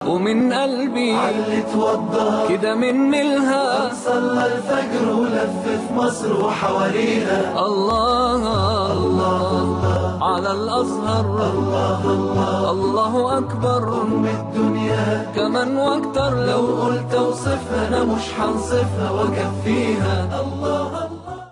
ومن قلبي علي توضى كده من ملها صلى الفجر ولف في مصر وحواليها الله الله على الأزهر الله الله الله أكبر أم الدنيا كمان واكتر لو لو قلت اوصفها انا مش هنصفها واكفيها الله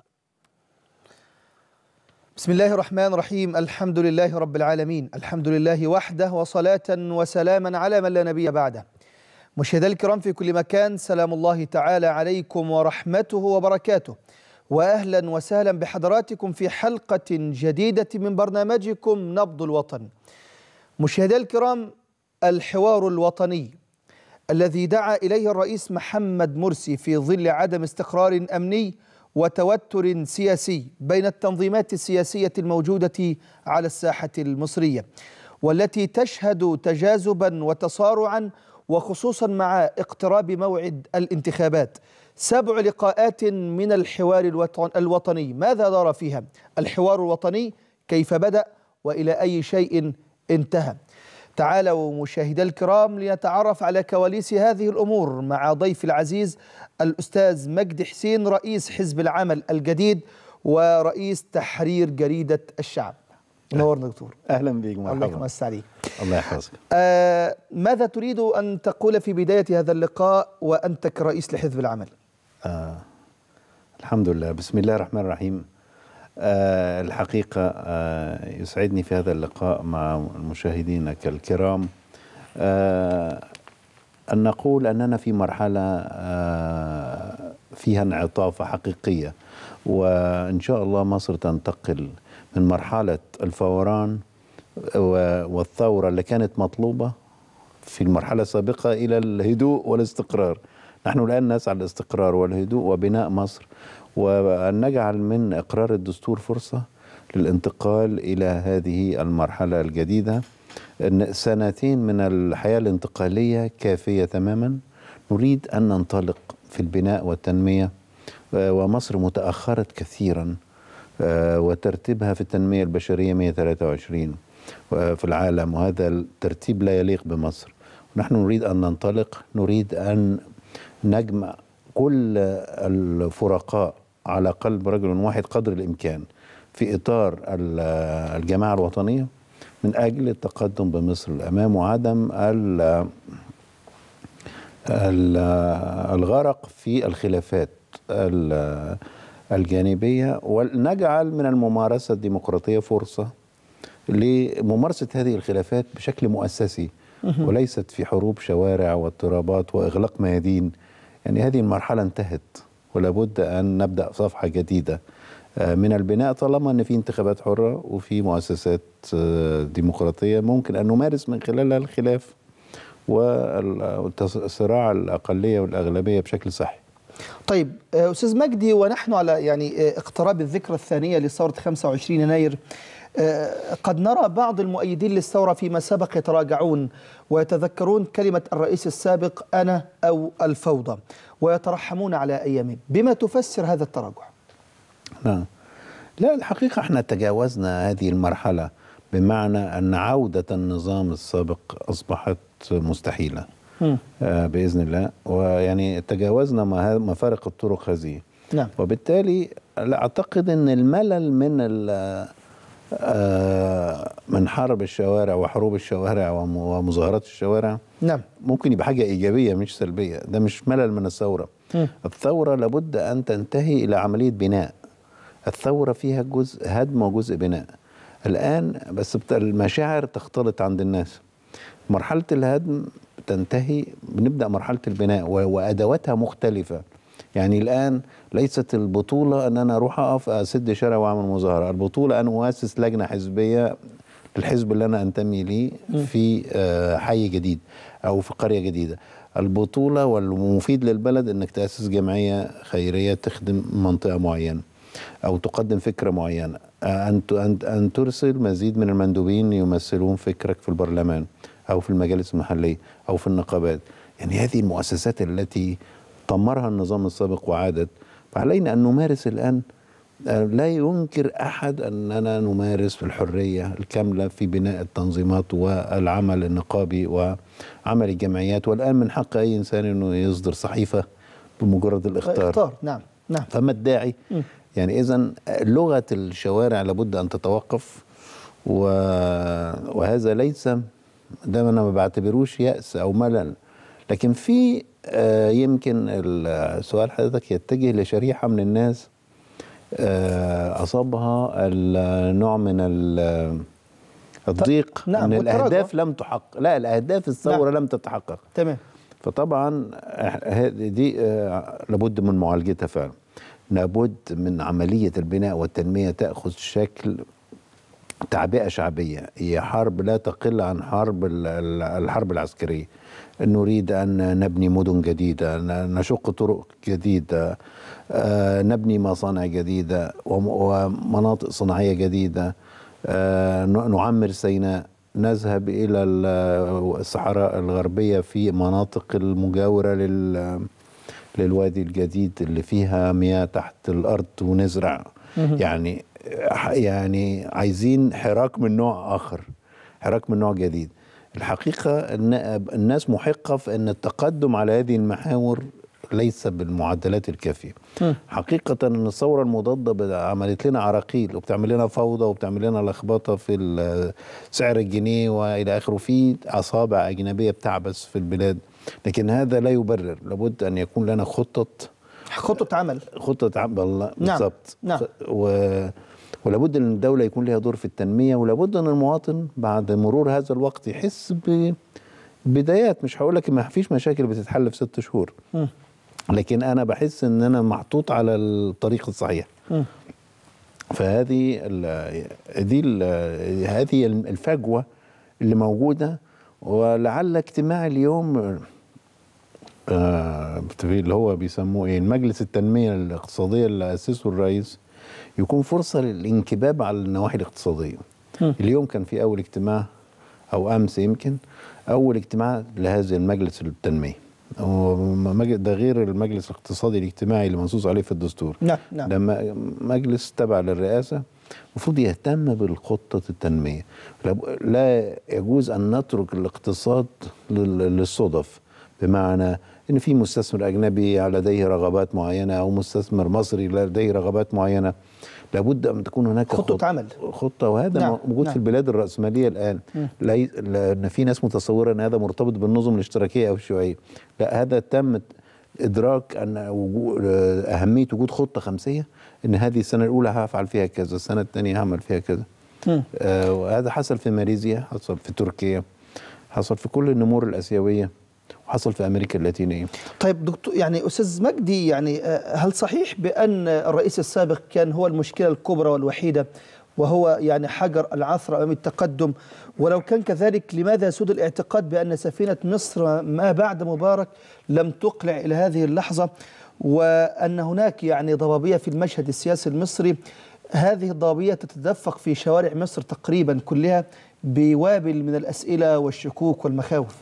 بسم الله الرحمن الرحيم الحمد لله رب العالمين الحمد لله وحده وصلاة وسلاما على من لا نبي بعده مشاهدي الكرام في كل مكان سلام الله تعالى عليكم ورحمته وبركاته وأهلا وسهلا بحضراتكم في حلقة جديدة من برنامجكم نبض الوطن مشاهدي الكرام الحوار الوطني الذي دعا إليه الرئيس محمد مرسي في ظل عدم استقرار أمني وتوتر سياسي بين التنظيمات السياسية الموجودة على الساحة المصرية والتي تشهد تجاذبا وتصارعا وخصوصا مع اقتراب موعد الانتخابات سبع لقاءات من الحوار الوطن الوطني ماذا دار فيها الحوار الوطني كيف بدأ وإلى أي شيء انتهى تعالوا مشاهدي الكرام لنتعرف على كواليس هذه الأمور مع ضيف العزيز الأستاذ مجدي حسين رئيس حزب العمل الجديد ورئيس تحرير جريدة الشعب نورنا دكتور اهلا بيك الله مرحبا يمس عليك الله يحفظك آه ماذا تريد أن تقول في بداية هذا اللقاء وأنت كرئيس لحزب العمل آه. الحمد لله بسم الله الرحمن الرحيم آه الحقيقة آه يسعدني في هذا اللقاء مع مشاهدينك الكرام آه أن نقول أننا في مرحلة آه فيها انعطاف حقيقية وإن شاء الله مصر تنتقل من مرحلة الفوران و- والثورة اللي كانت مطلوبة في المرحلة السابقة إلى الهدوء والاستقرار نحن الآن نسعى للاستقرار والهدوء وبناء مصر وأن نجعل من إقرار الدستور فرصة للانتقال إلى هذه المرحلة الجديدة إن سنتين من الحياة الانتقالية كافية تماما نريد أن ننطلق في البناء والتنمية آه، ومصر متأخرت كثيرا آه، وترتيبها في التنمية البشرية 123 آه، في العالم وهذا الترتيب لا يليق بمصر نحن نريد أن ننطلق نريد أن نجمع كل الفرقاء على قلب رجل واحد قدر الإمكان في إطار ال- الجماعة الوطنية من أجل التقدم بمصر الأمام وعدم ال- ال- الغرق في الخلافات ال- الجانبية ونجعل من الممارسة الديمقراطية فرصة لممارسة هذه الخلافات بشكل مؤسسي وليست في حروب شوارع واضطرابات وإغلاق ميادين يعني هذه المرحلة انتهت ولابد أن نبدأ صفحة جديدة آه، من البناء طالما أن في انتخابات حرة وفي مؤسسات آه، ديمقراطية ممكن أن نمارس من خلالها الخلاف والصراع الأقلية والأغلبية بشكل صحي طيب آه، أستاذ مجدي ونحن على يعني آه، اقتراب الذكرى الثانية لثورة 25 يناير آه، قد نرى بعض المؤيدين للثورة فيما سبق يتراجعون ويتذكرون كلمة الرئيس السابق أنا أو الفوضى ويترحمون على أيامه بما تفسر هذا التراجع نعم لا الحقيقة احنا تجاوزنا هذه المرحلة بمعنى أن عودة النظام السابق أصبحت مستحيلة مم. آه بإذن الله ويعني تجاوزنا ما- مفارق الطرق هذه نعم وبالتالي لا أعتقد أن الملل من ال- آه من حرب الشوارع وحروب الشوارع وم- ومظاهرات الشوارع نعم ممكن يبقى حاجة إيجابية مش سلبية ده مش ملل من الثورة مم. الثورة لابد أن تنتهي إلى عملية بناء الثورة فيها جزء هدم وجزء بناء الآن بس بت- المشاعر تختلط عند الناس مرحلة الهدم تنتهي بنبدأ مرحلة البناء و- وأدواتها مختلفة يعني الآن ليست البطولة أن أنا أروح أقف أسد شارع وأعمل مظاهرة البطولة أن أؤسس لجنة حزبية الحزب اللي أنا أنتمي ليه في آه، حي جديد أو في قرية جديدة البطولة والمفيد للبلد أنك تأسس جمعية خيرية تخدم منطقة معينة أو تقدم فكرة معينة آه، أن ت- أن أن ترسل مزيد من المندوبين يمثلون فكرك في البرلمان أو في المجالس المحلية أو في النقابات يعني هذه المؤسسات التي طمرها النظام السابق وعادت فعلينا أن نمارس الآن آه، لا ينكر احد اننا نمارس الحريه الكامله في بناء التنظيمات والعمل النقابي وعمل الجمعيات والان من حق اي انسان انه يصدر صحيفه بمجرد الاختار اختار نعم نعم فما الداعي يعني اذا لغه الشوارع لابد ان تتوقف و... وهذا ليس ده انا ما بعتبروش يأس او ملل لكن في آه، يمكن السؤال حضرتك يتجه لشريحه من الناس آه، اصابها النوع من ال- الضيق نعم، ان والتراجع. الاهداف لم تحقق لا الاهداف الثوره لم تتحقق تمام فطبعا إح- هذه دي آه، لابد من معالجتها فعلا لابد من عملية البناء والتنمية تأخذ شكل تعبئة شعبية هي حرب لا تقل عن حرب ال- ال- الحرب العسكرية نريد أن نبني مدن جديدة ن- نشق طرق جديدة آه، نبني مصانع جديدة وم- ومناطق صناعية جديدة آه، ن- نعمر سيناء نذهب إلى ال- الصحراء الغربية في مناطق المجاورة لل للوادي الجديد اللي فيها مياه تحت الأرض ونزرع يعني يعني عايزين حراك من نوع آخر حراك من نوع جديد الحقيقة أن الناس محقة في أن التقدم على هذه المحاور ليس بالمعدلات الكافية حقيقة أن الثورة المضادة عملت لنا عراقيل وبتعمل لنا فوضى وبتعمل لنا لخبطة في ال- سعر الجنيه وإلى آخره في أصابع أجنبية بتعبث في البلاد لكن هذا لا يبرر لابد أن يكون لنا خطة خطة عمل خطة عم بالله نعم، بالضبط نعم. و... ولابد ان الدولة يكون لها دور في التنمية ولابد ان المواطن بعد مرور هذا الوقت يحس ببدايات مش هقول لك ما فيش مشاكل بتتحل في ست شهور لكن انا بحس ان انا محطوط على الطريق الصحيح فهذه ال دي ال هذه الفجوه اللي موجوده ولعل اجتماع اليوم آه اللي هو بيسموه ايه المجلس التنميه الاقتصاديه اللي اسسه الرئيس يكون فرصه للانكباب على النواحي الاقتصاديه اليوم كان في اول اجتماع او امس يمكن اول اجتماع لهذا المجلس التنميه ومج- ده غير المجلس الاقتصادي الاجتماعي اللي منصوص عليه في الدستور نعم نعم ده م- مجلس تبع للرئاسة المفروض يهتم بالخطة التنمية لاب- لا يجوز أن نترك الاقتصاد لل- للصدف بمعنى ان في مستثمر اجنبي لديه رغبات معينه او مستثمر مصري لديه رغبات معينه لابد ان تكون هناك خطة خط- عمل. خطه وهذا نعم، موجود نعم. في البلاد الراسماليه الان لا لان في ناس متصوره ان هذا مرتبط بالنظم الاشتراكيه او الشيوعيه لا هذا تم ادراك ان وجود اهميه وجود خطه خمسيه ان هذه السنه الاولى هفعل فيها كذا السنه الثانيه هعمل فيها كذا آه وهذا حصل في ماليزيا حصل في تركيا حصل في كل النمور الاسيويه وحصل في امريكا اللاتينيه طيب دكتور يعني استاذ مجدي يعني آه، هل صحيح بان الرئيس السابق كان هو المشكله الكبرى والوحيده وهو يعني حجر العثره امام التقدم ولو كان كذلك لماذا سود الاعتقاد بان سفينه مصر ما بعد مبارك لم تقلع الى هذه اللحظه وان هناك يعني ضبابيه في المشهد السياسي المصري هذه الضبابيه تتدفق في شوارع مصر تقريبا كلها بوابل من الاسئله والشكوك والمخاوف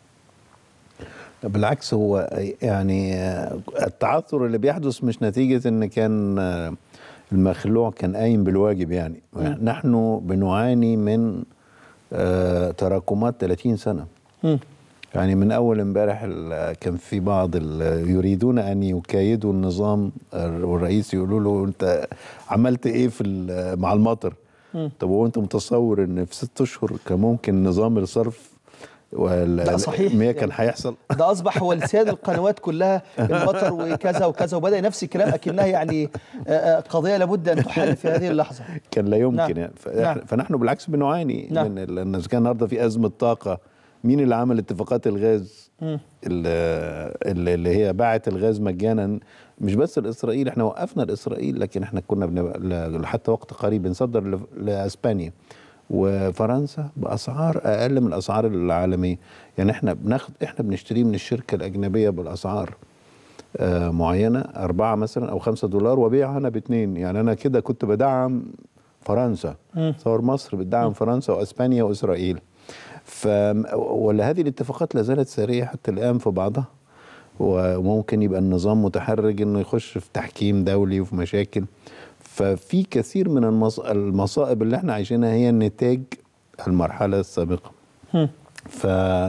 بالعكس هو يعني التعثر اللي بيحدث مش نتيجة ان كان المخلوع كان قايم بالواجب يعني نحن بنعاني من آه، تراكمات 30 سنة يعني من اول امبارح ال- كان في بعض ال- يريدون ان يكايدوا النظام والرئيس يقولوا له انت عملت ايه في ال- مع المطر طب هو انت متصور ان في ست اشهر كان ممكن نظام الصرف لا، صحيح. المياه كان هيحصل ده اصبح هو لسان القنوات كلها المطر وكذا وكذا وبدا نفس الكلام اكنها يعني آه، آه، قضيه لابد ان تحل في هذه اللحظه كان لا يمكن نعم. يعني ف- نعم. فنحن بالعكس بنعاني نعم. من ال- ان إذا كان النهارده في ازمه طاقه مين اللي عمل اتفاقات الغاز اللي, اللي اللي هي باعت الغاز مجانا مش بس لاسرائيل احنا وقفنا لاسرائيل لكن احنا كنا بنبقى ل- حتى وقت قريب بنصدر ل- لاسبانيا وفرنسا باسعار اقل من الاسعار العالميه يعني احنا بناخد احنا بنشتريه من الشركه الاجنبيه بالاسعار آه، معينه أربعة مثلا أو خمسة دولار وبيعها أنا باتنين يعني أنا كده كنت بدعم فرنسا تصور مصر بتدعم فرنسا وأسبانيا وإسرائيل ف ولا هذه الاتفاقات لا زالت سارية حتى الآن في بعضها وممكن يبقى النظام متحرج إنه يخش في تحكيم دولي وفي مشاكل ففي كثير من المص- المصائب اللي احنا عايشينها هي نتاج المرحله السابقه ف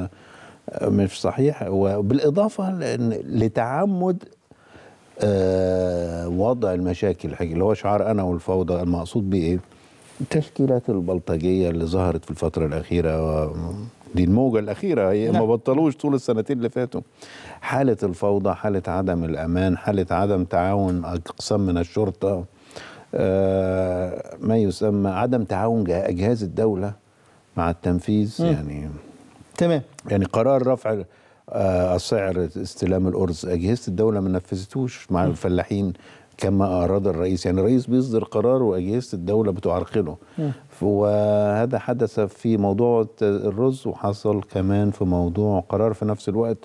مش صحيح وبالاضافه لأن- لتعمد آه، وضع المشاكل الحقيقية اللي هو شعار انا والفوضى المقصود بيه ايه؟ التشكيلات البلطجيه اللي ظهرت في الفتره الاخيره و- دي الموجه الاخيره هي ما نعم. بطلوش طول السنتين اللي فاتوا حاله الفوضى حاله عدم الامان حاله عدم تعاون اقسام من الشرطه آه، ما يسمى عدم تعاون جه- اجهزه الدوله مع التنفيذ يعني تمام يعني قرار رفع آه، السعر استلام الأرز أجهزة الدولة ما نفذتوش مع الفلاحين كما أراد الرئيس يعني الرئيس بيصدر قرار وأجهزة الدولة بتعرقله وهذا حدث في موضوع الرز وحصل كمان في موضوع قرار في نفس الوقت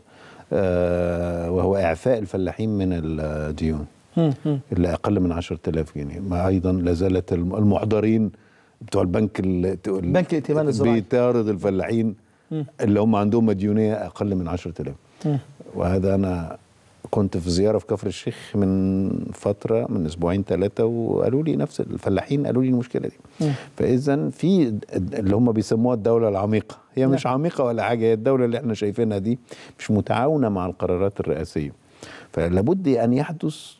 آه، وهو إعفاء الفلاحين من الديون اللي أقل من 10000 جنيه ما أيضا لازالت الم- المحضرين بتوع البنك ال- بنك الائتمان الزراعي. بيطارد الفلاحين اللي هم عندهم مديونيه اقل من 10000 وهذا انا كنت في زياره في كفر الشيخ من فتره من اسبوعين ثلاثه وقالوا لي نفس الفلاحين قالوا لي المشكله دي فاذا في اللي هم بيسموها الدوله العميقه هي مش عميقه ولا حاجه هي الدوله اللي احنا شايفينها دي مش متعاونه مع القرارات الرئاسيه فلابد ان يحدث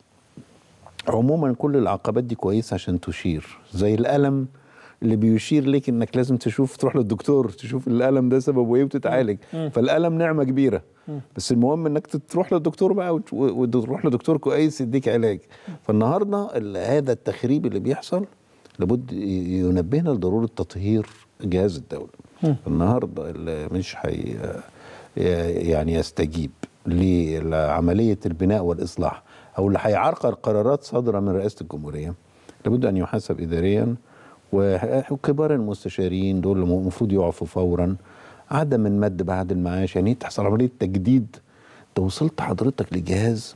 عموما كل العقبات دي كويسه عشان تشير زي الالم اللي بيشير لك انك لازم تشوف تروح للدكتور تشوف الالم ده سببه ايه وتتعالج فالالم نعمه كبيره بس المهم انك تروح للدكتور بقى وت- وتروح لدكتور كويس يديك علاج فالنهارده ال- هذا التخريب اللي بيحصل لابد ي- ينبهنا لضروره تطهير جهاز الدوله النهارده اللي مش حي يعني يستجيب لعمليه البناء والاصلاح او اللي هيعرقل قرارات صادره من رئاسه الجمهوريه لابد ان يحاسب اداريا و- وكبار المستشارين دول المفروض يعفوا فورا عدم المد بعد المعاش يعني تحصل عمليه تجديد انت وصلت حضرتك لجهاز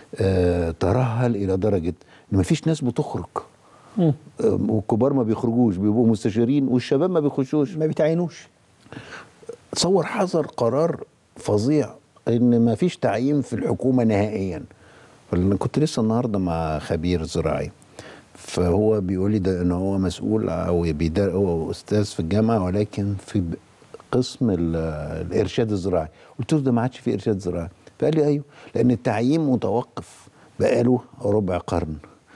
آه ترهل الى درجه ان مفيش ناس بتخرج آه والكبار ما بيخرجوش بيبقوا مستشارين والشباب ما بيخشوش ما بيتعينوش تصور حذر قرار فظيع ان ما فيش تعيين في الحكومه نهائيا فأنا كنت لسه النهارده مع خبير زراعي فهو بيقول لي ده ان هو مسؤول او بيدار هو استاذ في الجامعه ولكن في ب- قسم ال- الارشاد الزراعي قلت له ده ما عادش في ارشاد زراعي فقال لي ايوه لان التعيين متوقف بقاله ربع قرن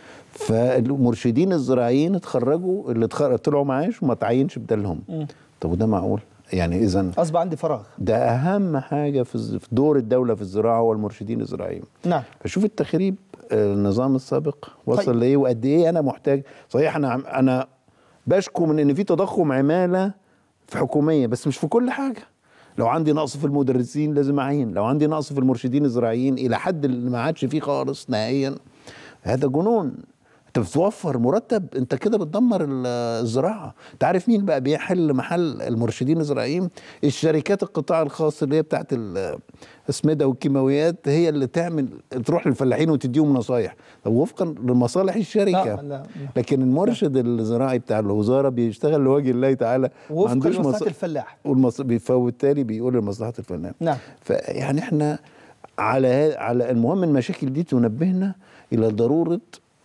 فالمرشدين الزراعيين اتخرجوا اللي اتخرج طلعوا معاش وما تعينش بدلهم طب وده معقول يعني اذا اصبح عندي فراغ ده اهم حاجه في الز- في دور الدوله في الزراعه هو المرشدين الزراعيين نعم فشوف التخريب آه، النظام السابق وصل طيب. لايه وقد ايه انا محتاج صحيح انا عم- انا بشكو من ان في تضخم عماله في حكوميه بس مش في كل حاجه لو عندي نقص في المدرسين لازم اعين لو عندي نقص في المرشدين الزراعيين الى حد اللي ما عادش فيه خالص نهائيا هذا جنون انت بتوفر مرتب انت كده بتدمر ال- الزراعه انت عارف مين بقى بيحل محل المرشدين الزراعيين الشركات القطاع الخاص اللي هي بتاعت الاسمده والكيماويات هي اللي تعمل تروح للفلاحين وتديهم نصايح طب وفقا لمصالح الشركه لا، لا، لا. لكن المرشد الزراعي بتاع الوزاره بيشتغل لوجه الله تعالى ما وفقا عندوش لمصلحه مص- الفلاح والمص... فبالتالي بيقول لمصلحه الفلاح نعم. فيعني احنا على ها- على المهم المشاكل دي تنبهنا الى ضروره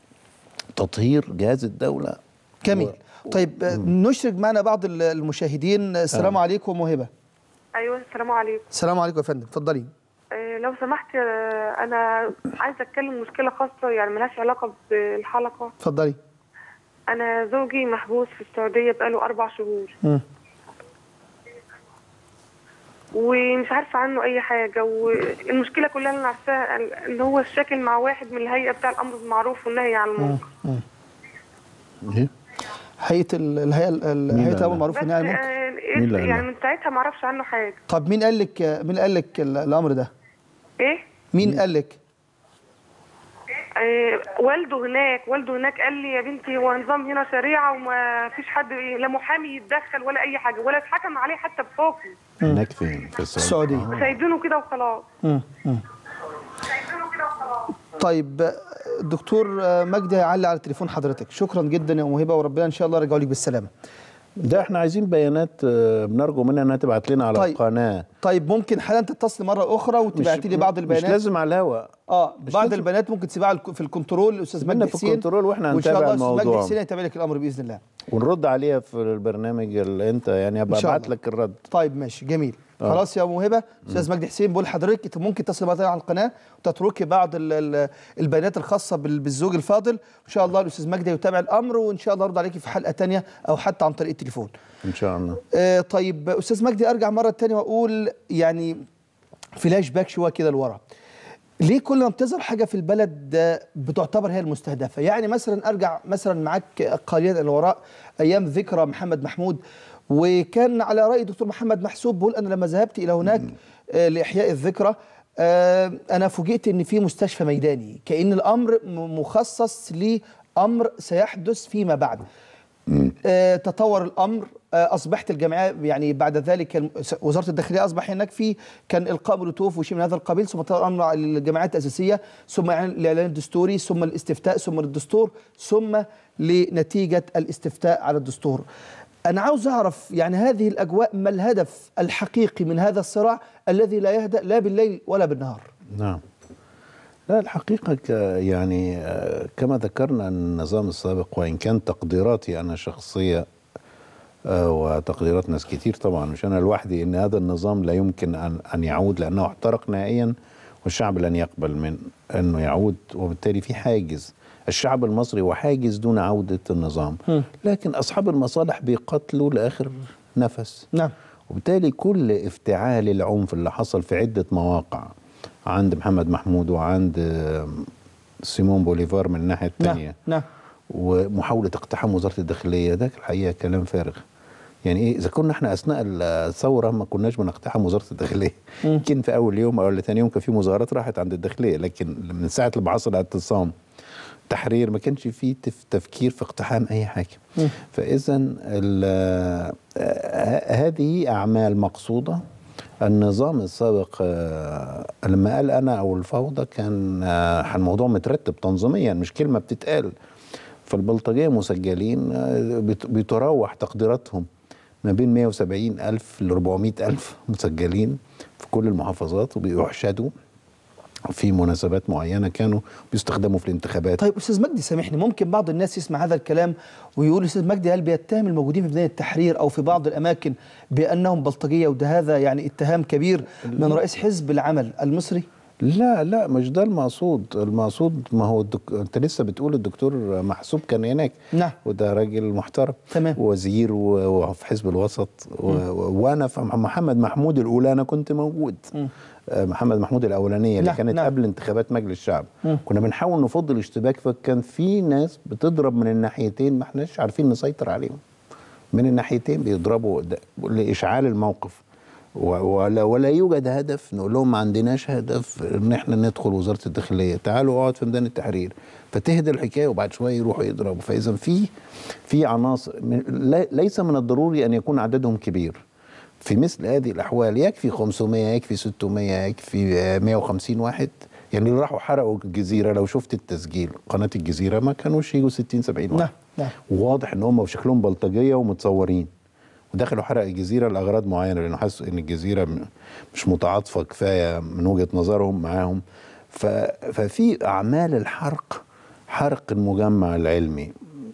تطهير جهاز الدوله جميل طيب آه، نشرك معنا بعض ال- المشاهدين السلام عليكم وهبه ايوه السلام عليكم السلام عليكم يا فندم اتفضلي آه، لو سمحت آه، انا عايزه اتكلم مشكله خاصه يعني ملهاش علاقه بالحلقه اتفضلي انا زوجي محبوس في السعوديه بقاله اربع شهور مم. ومش عارفه عنه اي حاجه والمشكله كلها اللي انا عارفاها ان هو الشاكل مع واحد من الهيئه بتاع الامر بالمعروف والنهي عن المنكر إيه؟ هيئه ال- الهيئه ال- ال- مين هيئه اللي الامر المعروف بس والنهي عن المنكر آه، مين اللي قال يعني لك؟ من ساعتها ما اعرفش عنه حاجه طب مين قال لك مين قال لك ال- الامر ده ايه مين قال لك آه، والده هناك والده هناك قال لي يا بنتي هو نظام هنا شريعه وما فيش حد لا محامي يتدخل ولا اي حاجه ولا اتحكم عليه حتى بحكم هناك فين في السعوديه السعوديه سايبينه كده وخلاص مم. مم. سايبينه كده وخلاص طيب آه، الدكتور آه، مجدي هيعلي على تليفون حضرتك شكرا جدا يا موهبه وربنا ان شاء الله يرجعوا لك بالسلامه ده احنا عايزين بيانات آه، بنرجو منها انها تبعت لنا على طيب. القناه طيب ممكن حالا تتصل مره اخرى وتبعتي لي بعض مش البيانات لازم على الهواء اه مش بعض لازم- البنات ممكن تسيبها على الك- في الكنترول الاستاذ سيبنا مجدي في حسين الكنترول وإحنا وان شاء هنتابع الله الاستاذ مجدي الموضوع. حسين هيتابع لك الامر باذن الله ونرد عليها في البرنامج اللي انت يعني ابقى إن شاء ابعت الله. لك الرد طيب ماشي جميل آه. خلاص يا موهبه استاذ مجدي حسين بقول لحضرتك انت ممكن تصل مرة تانية على القناه وتتركي بعض ال- ال- البيانات الخاصه بال- بالزوج الفاضل ان شاء الله الاستاذ مجدي يتابع الامر وان شاء الله ارد عليكي في حلقه تانية او حتى عن طريق التليفون ان شاء الله آه طيب استاذ مجدي ارجع مره تانية واقول يعني فلاش باك شويه كده لورا ليه كل ما بتظهر حاجه في البلد آه، بتعتبر هي المستهدفه يعني مثلا ارجع مثلا معاك قليلا الى الوراء ايام ذكرى محمد محمود وكان على راي دكتور محمد محسوب بيقول انا لما ذهبت الى هناك آه، لاحياء الذكرى آه، انا فوجئت ان في مستشفى ميداني كان الامر م- مخصص لامر سيحدث فيما بعد آه، تطور الامر آه، اصبحت الجمعيه يعني بعد ذلك الم- س- وزاره الداخليه اصبح هناك في كان القاء بلوتوف وشيء من هذا القبيل ثم تطور الامر على الجمعيات الاساسيه ثم إعلان- الاعلان الدستوري ثم الاستفتاء ثم الدستور ثم لنتيجه الاستفتاء على الدستور. انا عاوز اعرف يعني هذه الاجواء ما الهدف الحقيقي من هذا الصراع الذي لا يهدأ لا بالليل ولا بالنهار. نعم لا الحقيقة ك يعني آه، كما ذكرنا النظام السابق وإن كان تقديراتي أنا شخصية آه، وتقديرات ناس كتير طبعا مش أنا لوحدي إن هذا النظام لا يمكن أن أن يعود لأنه احترق نهائيا والشعب لن يقبل من أنه يعود وبالتالي في حاجز الشعب المصري وحاجز دون عودة النظام لكن أصحاب المصالح بيقتلوا لآخر نفس نعم. وبالتالي كل افتعال العنف اللي حصل في عدة مواقع عند محمد محمود وعند آم، سيمون بوليفار من الناحية نعم الثانية نعم ومحاولة اقتحام وزارة الداخلية ده الحقيقة كلام فارغ يعني ايه اذا كنا احنا اثناء الثوره ما كناش بنقتحم وزاره الداخليه يمكن في اول يوم او ثاني يوم كان في مظاهرات راحت عند الداخليه لكن من ساعه ما حصل اعتصام تحرير ما كانش فيه تف تفكير في اقتحام اي حاجه فاذا ال- آه، هذه اعمال مقصوده النظام السابق آه، لما قال انا او الفوضى كان آه، الموضوع مترتب تنظيميا مش كلمه بتتقال فالبلطجيه مسجلين آه، بت- بتراوح تقديراتهم ما بين 170 ألف ل 400 ألف مسجلين في كل المحافظات وبيحشدوا في مناسبات معينة كانوا بيستخدموا في الانتخابات طيب استاذ مجدي سامحني ممكن بعض الناس يسمع هذا الكلام ويقول استاذ مجدي هل بيتهم الموجودين في ميدان التحرير او في بعض الاماكن بانهم بلطجيه وده هذا يعني اتهام كبير من رئيس حزب العمل المصري لا لا مش ده المقصود المقصود ما هو الدك... انت لسه بتقول الدكتور محسوب كان هناك نعم. وده راجل محترم تمام. وزير و... وفي حزب الوسط و... و... وانا في محمد محمود الاولى انا كنت موجود آه، محمد محمود الاولانيه اللي نعم، كانت نعم. قبل انتخابات مجلس الشعب كنا بنحاول نفض الاشتباك فكان في ناس بتضرب من الناحيتين ما احناش عارفين نسيطر عليهم من الناحيتين بيضربوا د- لاشعال الموقف و- ولا ولا يوجد هدف نقول لهم ما عندناش هدف ان احنا ندخل وزاره الداخليه تعالوا اقعد في ميدان التحرير فتهدى الحكايه وبعد شويه يروحوا يضربوا فاذا في في عناصر من- لا- ليس من الضروري ان يكون عددهم كبير في مثل هذه الاحوال يكفي 500 يكفي 600 يكفي آه، 150 واحد يعني اللي راحوا حرقوا الجزيره لو شفت التسجيل قناه الجزيره ما كانوش يجوا 60 70 واحد نعم، نعم. وواضح ان هم بشكلهم بلطجيه ومتصورين ودخلوا حرق الجزيره لاغراض معينه لانه حسوا ان الجزيره م- مش متعاطفه كفايه من وجهه نظرهم معاهم ف... ففي اعمال الحرق حرق المجمع العلمي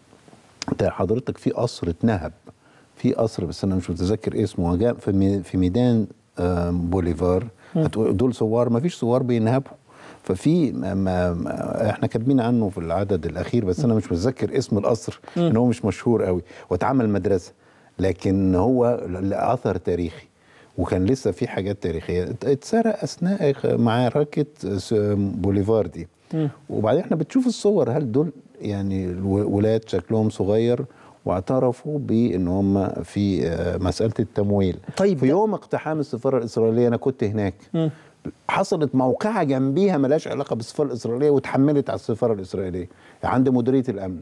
انت حضرتك في قصر اتنهب في قصر بس انا مش متذكر اسمه جاء في مي- في ميدان آم، بوليفار هتقول دول ثوار ما فيش ثوار بينهبوا ففي ما ما احنا كاتبين عنه في العدد الاخير بس انا مش متذكر اسم القصر ان هو مش مشهور قوي واتعمل مدرسه لكن هو ل- اثر تاريخي وكان لسه في حاجات تاريخيه ات- اتسرق اثناء معركه س- بوليفار دي وبعدين احنا بتشوف الصور هل دول يعني الولاد شكلهم صغير واعترفوا بان هم في آه، مساله التمويل طيب في ده- يوم اقتحام السفاره الاسرائيليه انا كنت هناك حصلت موقعه جنبيها ملهاش علاقه بالسفاره الاسرائيليه واتحملت على السفاره الاسرائيليه عند مديريه الامن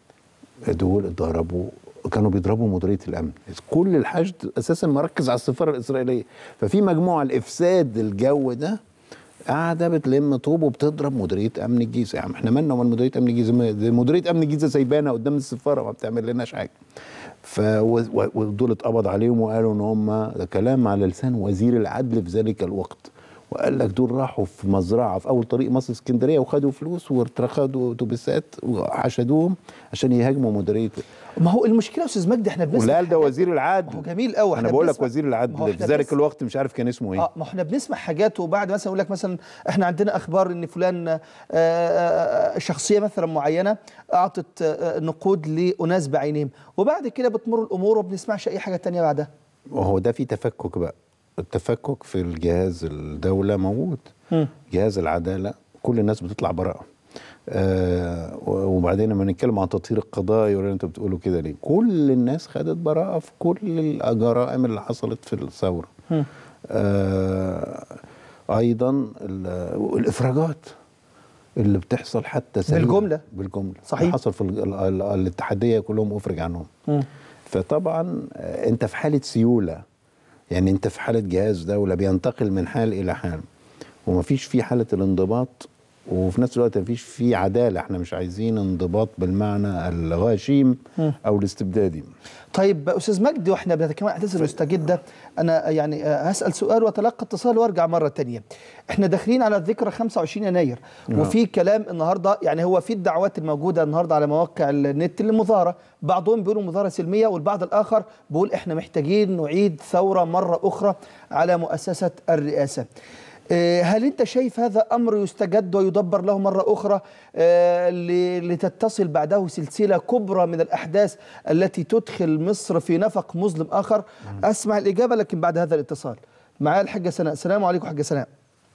دول ضربوا كانوا بيضربوا مديريه الامن كل الحشد اساسا مركز على السفاره الاسرائيليه ففي مجموعه الافساد الجو ده قاعده بتلم طوب وبتضرب مديريه امن الجيزه يا عم احنا مالنا ومال مديريه امن الجيزه ما- دي مديريه امن الجيزه سايبانا قدام السفاره ما بتعمل لناش حاجه ف و- و- ودول اتقبض عليهم وقالوا ان هم ده كلام على لسان وزير العدل في ذلك الوقت وقال لك دول راحوا في مزرعه في اول طريق مصر اسكندريه وخدوا فلوس وخدوا اتوبيسات وحشدوهم عشان يهاجموا مديريه ما هو المشكله يا استاذ مجدي احنا بنسمع ولا ده حاجات- وزير العدل هو جميل قوي انا بقول لك وزير العدل في ذلك الوقت مش عارف كان اسمه ايه اه ما احنا بنسمع حاجات وبعد مثلا يقول لك مثلا احنا عندنا اخبار ان فلان آه، آه، شخصيه مثلا معينه اعطت آه، نقود لاناس بعينهم وبعد كده بتمر الامور وما بنسمعش اي حاجه تانية بعدها وهو ده في تفكك بقى التفكك في الجهاز الدولة موجود مم. جهاز العدالة كل الناس بتطلع براءة آه وبعدين لما نتكلم عن تطهير القضاء يقول انتوا بتقولوا كده ليه كل الناس خدت براءة في كل الجرائم اللي حصلت في الثورة آه ايضا ال- الافراجات اللي بتحصل حتى سريعاً. بالجملة. بالجملة صحيح. اللي حصل في ال- ال- ال- الاتحادية كلهم افرج عنهم فطبعا آه، انت في حاله سيوله يعني انت في حاله جهاز دوله بينتقل من حال الى حال ومفيش فيه حاله الانضباط وفي نفس الوقت مفيش فيه عداله احنا مش عايزين انضباط بالمعنى الغاشيم او الاستبدادي طيب استاذ مجدي واحنا بنتكلم عن الاحداث المستجده انا يعني آه، هسال سؤال واتلقى اتصال وارجع مره تانية احنا داخلين على الذكرى 25 يناير وفي كلام النهارده يعني هو في الدعوات الموجوده النهارده على مواقع النت للمظاهره بعضهم بيقولوا مظاهره سلميه والبعض الاخر بيقول احنا محتاجين نعيد ثوره مره اخرى على مؤسسه الرئاسه آه، هل انت شايف هذا امر يستجد ويدبر له مره اخرى آه، ل- لتتصل بعده سلسله كبرى من الاحداث التي تدخل مصر في نفق مظلم اخر اسمع الاجابه لكن بعد هذا الاتصال معايا الحاجه سناء السلام عليكم حاجه سناء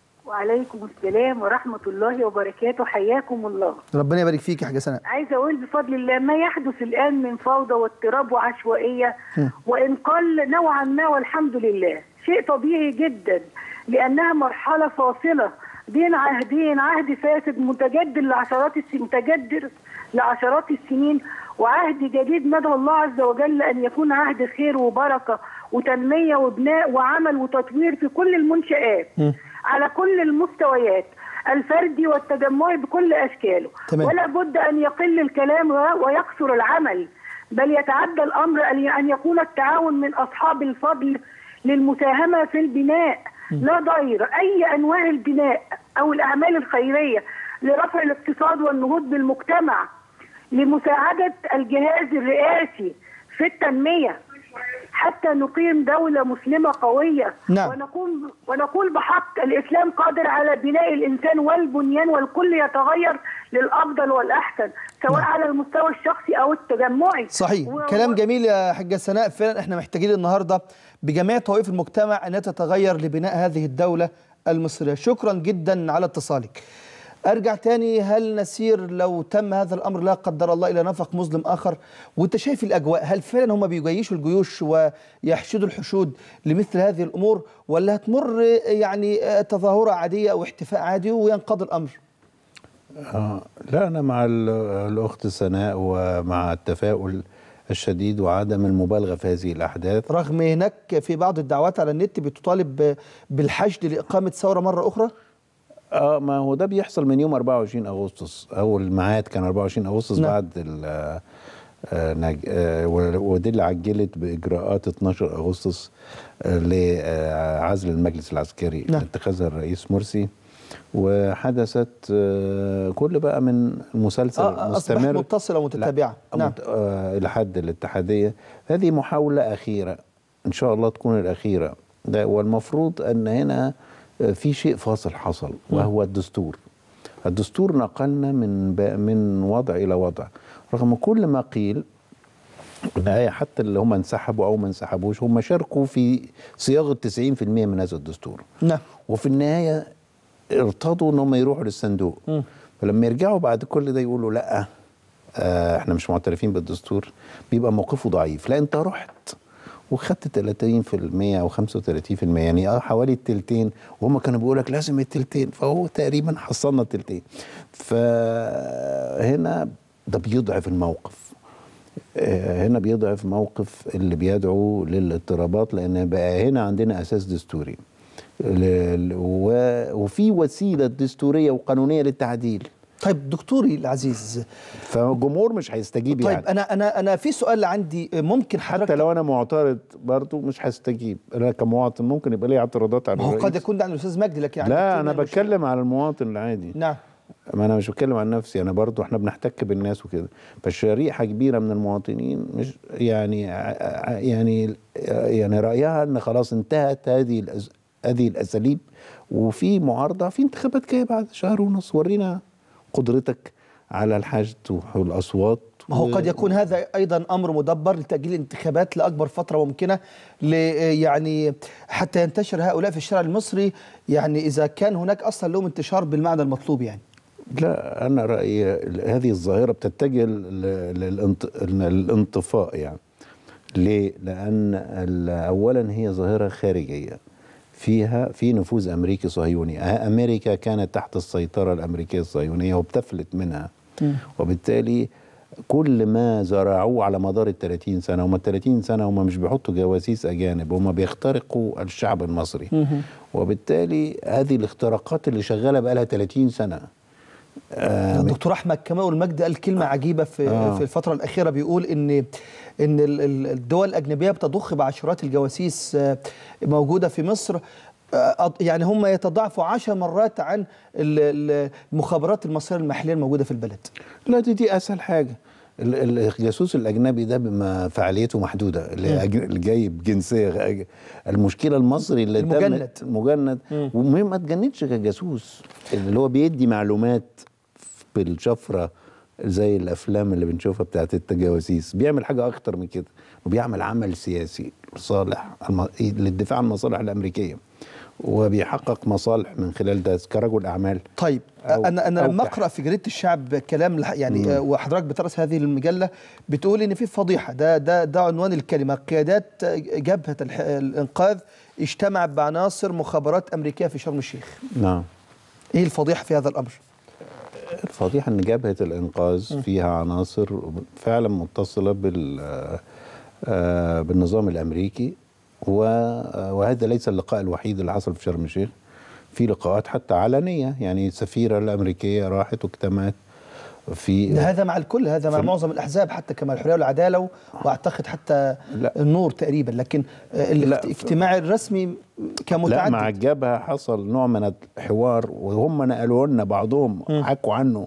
وعليكم السلام ورحمة الله وبركاته حياكم الله ربنا يبارك فيك يا حاجه سناء عايزة أقول بفضل الله ما يحدث الآن من فوضى واضطراب وعشوائية وإن قل نوعا ما والحمد لله شيء طبيعي جدا لأنها مرحلة فاصلة بين عهدين عهد فاسد متجدد لعشرات السنين متجدد لعشرات السنين وعهد جديد ندعو الله عز وجل أن يكون عهد خير وبركة وتنمية وبناء وعمل وتطوير في كل المنشآت على كل المستويات الفردي والتجمعي بكل اشكاله تمام. ولا بد ان يقل الكلام و- ويكثر العمل بل يتعدى الامر ان أن يكون التعاون من اصحاب الفضل للمساهمه في البناء لا ضير اي انواع البناء او الاعمال الخيريه لرفع الاقتصاد والنهوض بالمجتمع لمساعده الجهاز الرئاسي في التنميه حتى نقيم دولة مسلمة قوية نعم. ونقول ونقول بحق الإسلام قادر على بناء الإنسان والبنيان والكل يتغير للأفضل والأحسن سواء على المستوى الشخصي أو التجمعي صحيح و- كلام و- جميل يا حاجه سناء فعلا احنا محتاجين النهارده بجميع طوائف المجتمع ان تتغير لبناء هذه الدوله المصريه شكرا جدا على اتصالك ارجع تاني هل نسير لو تم هذا الامر لا قدر الله الى نفق مظلم اخر وانت شايف الاجواء هل فعلا هم بيجيشوا الجيوش ويحشدوا الحشود لمثل هذه الامور ولا هتمر يعني آه، تظاهره عاديه او احتفاء عادي وينقضي الامر آه لا أنا مع ال- الأخت سناء ومع التفاؤل الشديد وعدم المبالغة في هذه الأحداث رغم هناك في بعض الدعوات على النت بتطالب ب- بالحشد لاقامه ثوره مره اخرى اه ما هو ده بيحصل من يوم 24 اغسطس اول الميعاد كان 24 اغسطس نعم. بعد ال آه، نج- آه، و- ودي اللي عجلت باجراءات 12 اغسطس آه، لعزل المجلس العسكري نعم. اتخذها الرئيس مرسي وحدثت آه، كل بقى من مسلسل آه، أصبح مستمر متصلة ومتتابعة. لا، نعم. مت- آه، الى حد الاتحاديه هذه محاوله اخيره ان شاء الله تكون الاخيره ده والمفروض ان هنا آه، في شيء فاصل حصل وهو الدستور الدستور نقلنا من ب- من وضع الى وضع رغم كل ما قيل النهاية حتى اللي هم انسحبوا او ما انسحبوش هم شاركوا في صياغه 90% من هذا الدستور نعم وفي النهايه ارتضوا ان هم يروحوا للصندوق فلما يرجعوا بعد كل ده يقولوا لا آه احنا مش معترفين بالدستور بيبقى موقفه ضعيف لا انت رحت وخدت 30% او 35% يعني اه حوالي التلتين وهم كانوا بيقول لك لازم التلتين فهو تقريبا حصلنا التلتين فهنا ده بيضعف الموقف آه، هنا بيضعف موقف اللي بيدعو للاضطرابات لان بقى هنا عندنا اساس دستوري ل- ل- و- وفي وسيله دستوريه وقانونيه للتعديل طيب دكتوري العزيز فالجمهور مش هيستجيب طيب يعني انا انا انا في سؤال عندي ممكن حتى حضرتك لو انا معترض برضه مش هستجيب انا كمواطن ممكن يبقى لي اعتراضات على ما هو قد الرئيس. يكون ده عند الاستاذ مجدي لكن عند لا الدكتور انا مش- بتكلم على المواطن العادي نعم ما انا مش بتكلم عن نفسي انا برضو احنا بنحتك بالناس وكده فشريحه كبيره من المواطنين مش يعني ع- يعني يعني رايها ان خلاص انتهت هذه الأز- هذه الاساليب وفي معارضه في انتخابات جايه بعد شهر ونص ورينا قدرتك على الحشد والاصوات ما هو و- قد يكون هذا ايضا امر مدبر لتاجيل الانتخابات لاكبر فتره ممكنه ل يعني حتى ينتشر هؤلاء في الشارع المصري يعني اذا كان هناك اصلا لهم انتشار بالمعنى المطلوب يعني لا انا رايي هذه الظاهره بتتجه ل- للانط- للانطفاء يعني ليه لان ال- اولا هي ظاهره خارجيه فيها في نفوذ امريكي صهيوني أه- امريكا كانت تحت السيطره الامريكيه الصهيونيه وبتفلت منها وبالتالي كل ما زرعوه على مدار ال 30 سنه هم ال 30 سنه هم مش بيحطوا جواسيس اجانب هم بيخترقوا الشعب المصري وبالتالي هذه الاختراقات اللي شغاله بقى لها 30 سنه آه، الدكتور احمد كمال المجد قال كلمه عجيبه في آه. في الفتره الاخيره بيقول ان ان ال- ال- الدول الاجنبيه بتضخ بعشرات الجواسيس آه، موجوده في مصر آه، أض- يعني هم يتضاعفوا عشر مرات عن ال- ال- المخابرات المصريه المحليه الموجوده في البلد لا دي دي اسهل حاجه ال- ال- الجاسوس الاجنبي ده بما فعاليته محدوده اللي أج- اللي جاي بجنسيه غ- المشكله المصري اللي تم- المجند. المجند ومهم ما تجندش كجاسوس اللي هو بيدي معلومات بالشفره زي الافلام اللي بنشوفها بتاعت التجاوزيس بيعمل حاجه اكتر من كده وبيعمل عمل سياسي لصالح الم... للدفاع عن المصالح الامريكيه وبيحقق مصالح من خلال ده كرجل اعمال طيب أو- انا انا أو لما كح- اقرا في جريده الشعب كلام لح- يعني آه، وحضرتك بترأس هذه المجله بتقول ان في فضيحه ده ده ده عنوان الكلمه قيادات جبهه الح- الانقاذ اجتمعت بعناصر مخابرات امريكيه في شرم الشيخ نعم ايه الفضيحه في هذا الامر الفضيحة أن جبهة الإنقاذ فيها عناصر فعلا متصلة بال آه، بالنظام الأمريكي و- وهذا ليس اللقاء الوحيد اللي حصل في شرم الشيخ في لقاءات حتى علنية يعني السفيرة الأمريكية راحت واجتمعت في هذا مع الكل هذا مع في- معظم الاحزاب حتى كما الحريه والعداله و- واعتقد حتى لا. النور تقريبا لكن آه، لا، الاجتماع الرسمي لا كمتعدد مع الجبهة حصل نوع من الحوار وهم نقلوا لنا بعضهم حكوا عنه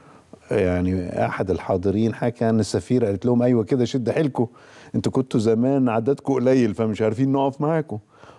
يعني احد الحاضرين حكى ان السفيره قالت لهم ايوه كده شد حيلكم انتوا كنتوا زمان عددكم قليل فمش عارفين نقف معاكم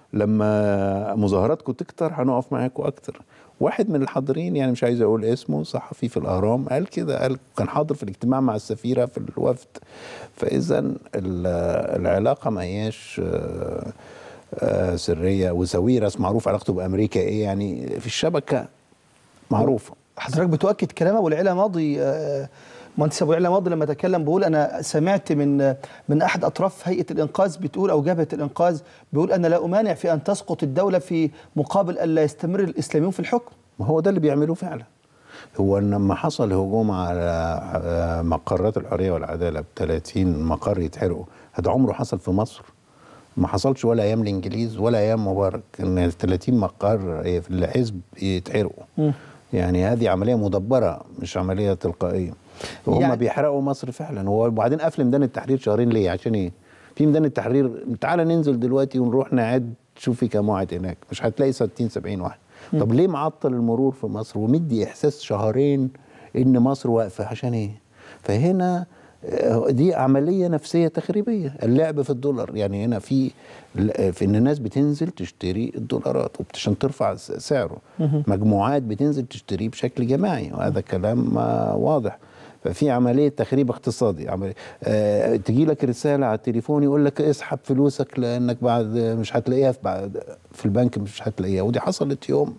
لما مظاهراتكم تكتر هنقف معاكم اكتر واحد من الحاضرين يعني مش عايز اقول اسمه صحفي في الاهرام قال كده قال كان حاضر في الاجتماع مع السفيره في الوفد فاذا ال- العلاقه ما هياش آه، آه، سريه وساويرس معروف علاقته بامريكا ايه يعني في الشبكه معروفه حضرتك بتؤكد كلام ابو العلا ماضي آه، مهندس ابو العلا ماضي لما تكلم بيقول انا سمعت من من احد اطراف هيئه الانقاذ بتقول او جبهه الانقاذ بيقول انا لا امانع في ان تسقط الدوله في مقابل الا يستمر الاسلاميون في الحكم ما هو ده اللي بيعملوه فعلا هو إن لما حصل هجوم على آه، مقرات الحريه والعداله ب 30 مقر يتحرقوا هذا عمره حصل في مصر ما حصلش ولا ايام الانجليز ولا ايام مبارك ان 30 مقر في الحزب يتحرقوا يعني هذه عمليه مدبره مش عمليه تلقائيه وهم يعني- يعني بيحرقوا مصر فعلا هو وبعدين قفل ميدان التحرير شهرين ليه عشان ايه في ميدان التحرير تعال ننزل دلوقتي ونروح نعد شوف في كام واحد هناك مش هتلاقي 60 70 واحد طب ليه معطل المرور في مصر ومدي احساس شهرين ان مصر واقفه عشان ايه فهنا آه، دي عمليه نفسيه تخريبيه اللعب في الدولار يعني هنا في في ان الناس بتنزل تشتري الدولارات عشان ترفع س- سعره مجموعات بتنزل تشتريه بشكل جماعي وهذا كلام آه، واضح ففي عمليه تخريب اقتصادي عملية آه تجي لك رساله على التليفون يقول لك اسحب فلوسك لانك بعد مش هتلاقيها في بعد في البنك مش هتلاقيها ودي حصلت يوم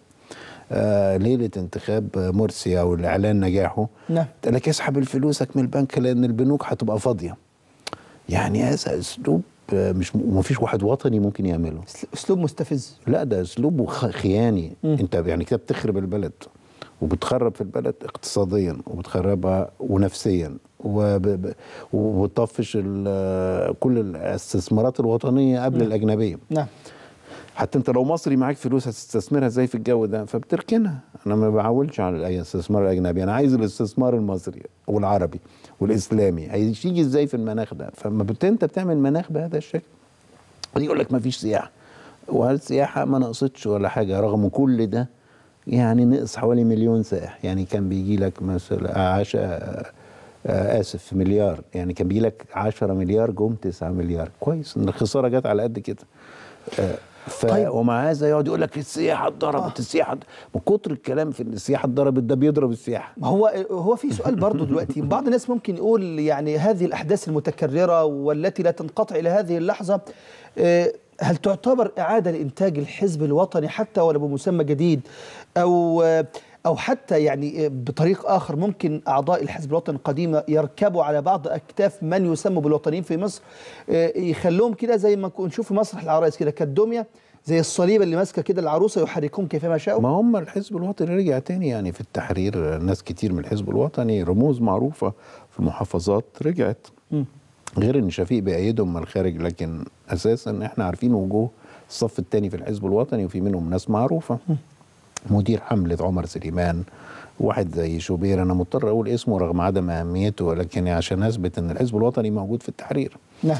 آه ليله انتخاب مرسي او الاعلان نجاحه نعم. قال لك اسحب الفلوسك من البنك لان البنوك هتبقى فاضيه يعني هذا اسلوب آه، مش ومفيش واحد وطني ممكن يعمله اسلوب مستفز لا ده اسلوب خ- خياني انت يعني كده بتخرب البلد وبتخرب في البلد اقتصاديا وبتخربها ونفسيا وب- ب- وبتطفش ال- كل الاستثمارات الوطنيه قبل الاجنبيه نعم حتى انت لو مصري معاك فلوس هتستثمرها ازاي في الجو ده فبتركنها انا ما بعولش على اي استثمار الاجنبي انا عايز الاستثمار المصري والعربي والاسلامي هيجي ازاي في المناخ ده فما بت- انت بتعمل مناخ بهذا الشكل يقول لك ما فيش سياحه والسياحه ما نقصتش ولا حاجه رغم كل ده يعني نقص حوالي مليون سائح يعني كان بيجي لك مثلا عشاء اسف مليار يعني كان بيجي لك 10 مليار جم 9 مليار كويس ان الخساره جت على قد كده آه، ف... طيب. طيب. ومع هذا يقعد يقول لك السياحه اتضربت السياحه من كتر الكلام في ان السياحه اتضربت ده بيضرب السياحه ما هو هو في سؤال برضه دلوقتي بعض الناس ممكن يقول يعني هذه الاحداث المتكرره والتي لا تنقطع الى هذه اللحظه آه، هل تعتبر اعاده لانتاج الحزب الوطني حتى ولو بمسمى جديد او آه، او حتى يعني آه، بطريق اخر ممكن اعضاء الحزب الوطني القديمه يركبوا على بعض اكتاف من يسموا بالوطنيين في مصر آه، يخلوهم كده زي ما نشوف في مسرح العرايس كده كالدميه زي الصليب اللي ماسكه كده العروسه يحركون كيفما شاءوا ما هم الحزب الوطني رجع تاني يعني في التحرير ناس كتير من الحزب الوطني رموز معروفة في المحافظات رجعت غير ان شفيق بيأيدهم من الخارج لكن اساسا احنا عارفين وجوه الصف الثاني في الحزب الوطني وفي منهم ناس معروفة مدير حملة عمر سليمان واحد زي شوبير انا مضطر اقول اسمه رغم عدم اهميته ولكن عشان اثبت ان الحزب الوطني موجود في التحرير نعم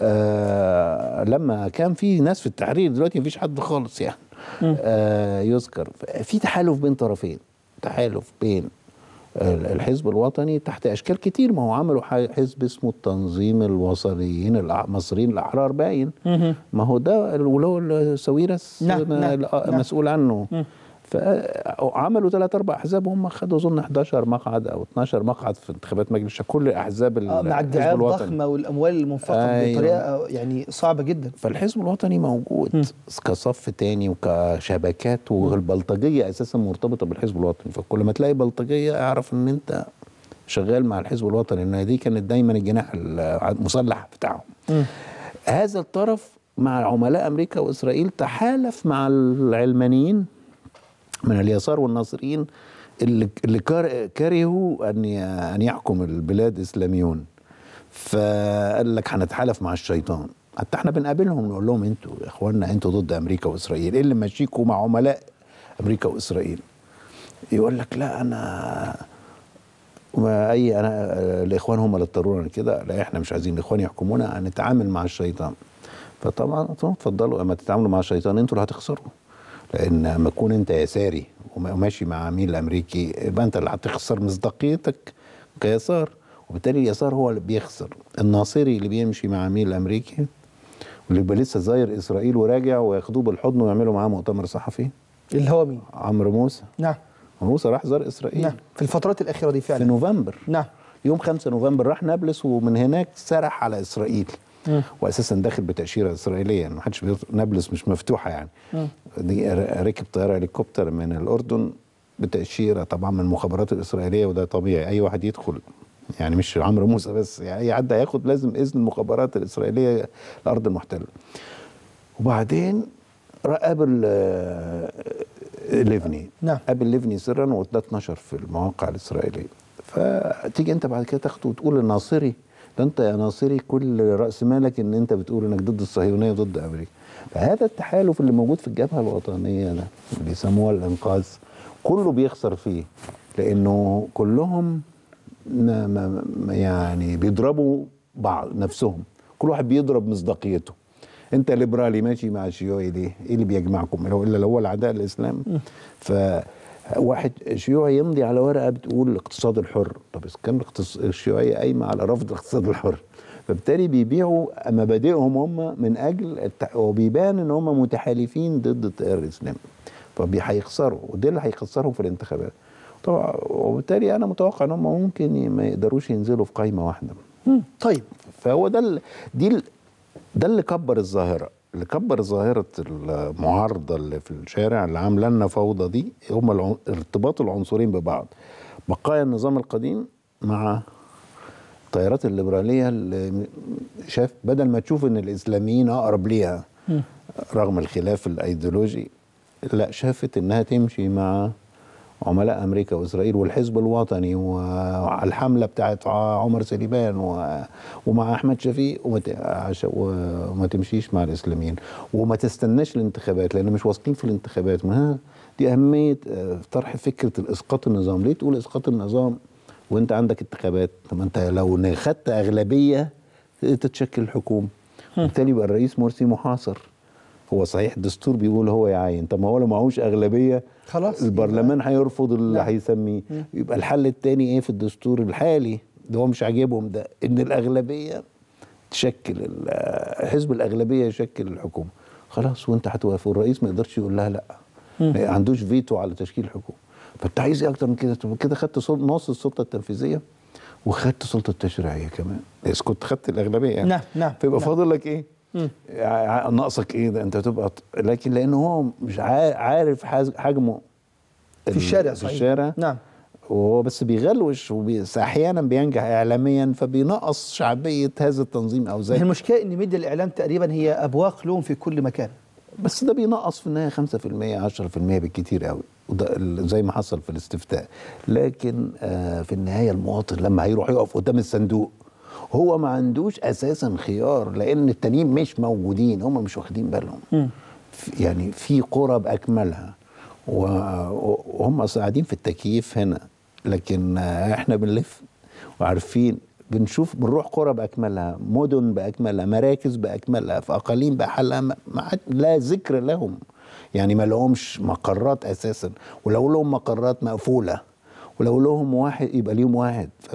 آه لما كان في ناس في التحرير دلوقتي مفيش حد خالص يعني آه يذكر في تحالف بين طرفين تحالف بين ال- الحزب الوطني تحت اشكال كتير ما هو عملوا ح- حزب اسمه التنظيم الوطنيين الأع- المصريين الاحرار باين ما هو ده اللي هو السويرس نعم، ما- نعم، الأ- نعم. مسؤول عنه فعملوا ثلاث اربع احزاب هم خدوا اظن 11 مقعد او 12 مقعد في انتخابات مجلس الشعب كل احزاب آه، الحزب مع الدعايات الوطني ضخمه والاموال المنفقه أيوة. بطريقه يعني صعبه جدا فالحزب الوطني موجود كصف تاني وكشبكات والبلطجيه اساسا مرتبطه بالحزب الوطني فكل ما تلاقي بلطجيه اعرف ان انت شغال مع الحزب الوطني لان دي كانت دايما الجناح المسلح بتاعهم هذا الطرف مع عملاء امريكا واسرائيل تحالف مع العلمانيين من اليسار والناصريين اللي اللي كار- كرهوا ان ي- ان يحكم البلاد اسلاميون فقال لك هنتحالف مع الشيطان حتى احنا بنقابلهم نقول لهم انتوا يا اخوانا انتوا ضد امريكا واسرائيل ايه اللي ماشيكوا مع عملاء امريكا واسرائيل يقول لك لا انا ما اي انا الاخوان هم اللي اضطرونا كده لا احنا مش عايزين الاخوان يحكمونا هنتعامل مع الشيطان فطبعا طبعا اتفضلوا اما تتعاملوا مع الشيطان انتوا اللي هتخسروا لان لما تكون انت يساري وما- وماشي مع عميل امريكي يبقى انت اللي هتخسر مصداقيتك كيسار وبالتالي اليسار هو اللي بيخسر الناصري اللي بيمشي مع عميل امريكي واللي يبقى لسه زاير اسرائيل وراجع وياخدوه بالحضن ويعملوا معاه مؤتمر صحفي اللي هو مين؟ عمرو موسى نعم عمرو موسى راح زار اسرائيل نعم في الفترات الاخيره دي في فعلا نوفمبر نعم يوم 5 نوفمبر راح نابلس ومن هناك سرح على اسرائيل واساسا داخل بتاشيره اسرائيليه يعني ما حدش بيط- نابلس مش مفتوحه يعني دي ر- ركب طياره هليكوبتر من الاردن بتاشيره طبعا من المخابرات الاسرائيليه وده طبيعي اي واحد يدخل يعني مش عمرو موسى بس يعني اي حد هياخد لازم اذن المخابرات الاسرائيليه الارض المحتله وبعدين را- قابل آه، ليفني نعم. قابل ليفني سرا وده اتنشر في المواقع الاسرائيليه فتيجي انت بعد كده تاخده وتقول الناصري ده انت يا ناصري كل راس مالك ان انت بتقول انك ضد الصهيونيه وضد امريكا فهذا التحالف اللي موجود في الجبهه الوطنيه ده اللي بيسموها الانقاذ كله بيخسر فيه لانه كلهم ن- ما- ما- يعني بيضربوا بعض نفسهم كل واحد بيضرب مصداقيته انت ليبرالي ماشي مع الشيوعي ليه؟ ايه اللي بيجمعكم؟ لو الا لو هو العداء الاسلام فواحد شيوعي يمضي على ورقه بتقول الاقتصاد الحر، طب اذا كان الاقتص- الشيوعيه قايمه على رفض الاقتصاد الحر فبالتالي بيبيعوا مبادئهم هم من اجل الت... وبيبان ان هم متحالفين ضد التيار الاسلامي فهيخسروا وده اللي هيخسرهم في الانتخابات طبعا وبالتالي انا متوقع ان هم ممكن ي- ما يقدروش ينزلوا في قائمه واحده طيب فهو ده ال... دي ال... ده اللي كبر الظاهره اللي كبر ظاهره المعارضه اللي في الشارع اللي عامله لنا فوضى دي هم العن... ارتباط العنصرين ببعض بقايا النظام القديم مع التيارات الليبراليه اللي شاف بدل ما تشوف ان الاسلاميين اقرب ليها رغم الخلاف الايديولوجي لا شافت انها تمشي مع عملاء امريكا واسرائيل والحزب الوطني والحمله بتاعت عمر سليمان و- ومع احمد شفيق وما ت- عش- وما تمشيش مع الاسلاميين وما تستناش الانتخابات لان مش واثقين في الانتخابات ما دي اهميه آه، طرح فكره الاسقاط النظام ليه تقول اسقاط النظام وانت عندك انتخابات طب ما انت لو خدت اغلبيه تتشكل الحكومه بالتالي يبقى الرئيس مرسي محاصر هو صحيح الدستور بيقول هو يعين طب ما هو لو معهوش اغلبيه خلاص البرلمان هيرفض اللي نعم. هيسميه يبقى الحل التاني ايه في الدستور الحالي ده هو مش عاجبهم ده ان الاغلبيه تشكل ال- حزب الاغلبيه يشكل الحكومه خلاص وانت هتوافق والرئيس ما يقدرش يقول لها لا ما عندوش فيتو على تشكيل الحكومه فانت عايز ايه اكتر من كده طب كده خدت سل- نص السلطه التنفيذيه وخدت السلطه التشريعيه كمان بس كنت خدت الاغلبيه يعني نعم، نعم، فيبقى نعم. فاضل لك ايه ع- ناقصك ايه ده انت تبقى ط- لكن لانه هو مش عا- عارف حاز- حجمه في ال- الشارع في صحيح الشارع نعم وهو بس بيغلوش واحيانا بينجح اعلاميا فبينقص شعبيه هذا التنظيم او هي زي المشكله ان ميديا الاعلام تقريبا هي ابواق لهم في كل مكان بس ده بينقص في النهايه 5% 10% بالكتير قوي وده ال- زي ما حصل في الاستفتاء لكن آه في النهايه المواطن لما هيروح يقف قدام الصندوق هو ما عندوش اساسا خيار لان التانيين مش موجودين هم مش واخدين بالهم في- يعني في قرى باكملها و- وهم أصلاً قاعدين في التكييف هنا لكن آه، احنا بنلف وعارفين بنشوف بنروح قرى باكملها مدن باكملها مراكز باكملها في اقاليم بحالها ما ما عاد- لا ذكر لهم يعني ما لهمش مقرات اساسا ولو لهم مقرات مقفوله ولو لهم واحد يبقى ليهم واحد ف-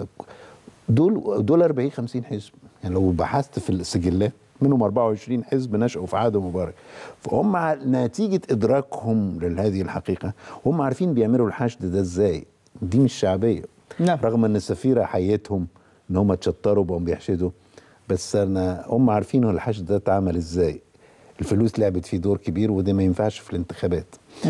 دول دول 40 50 حزب يعني لو بحثت في السجلات منهم 24 حزب نشأوا في عهد مبارك فهم ع- نتيجة إدراكهم لهذه الحقيقة هم عارفين بيعملوا الحشد ده إزاي دي مش شعبية نعم. رغم أن السفيرة حيتهم أن هم اتشطروا بهم بيحشدوا بس أنا هم عارفين هو الحشد ده اتعمل إزاي الفلوس لعبت فيه دور كبير وده ما ينفعش في الانتخابات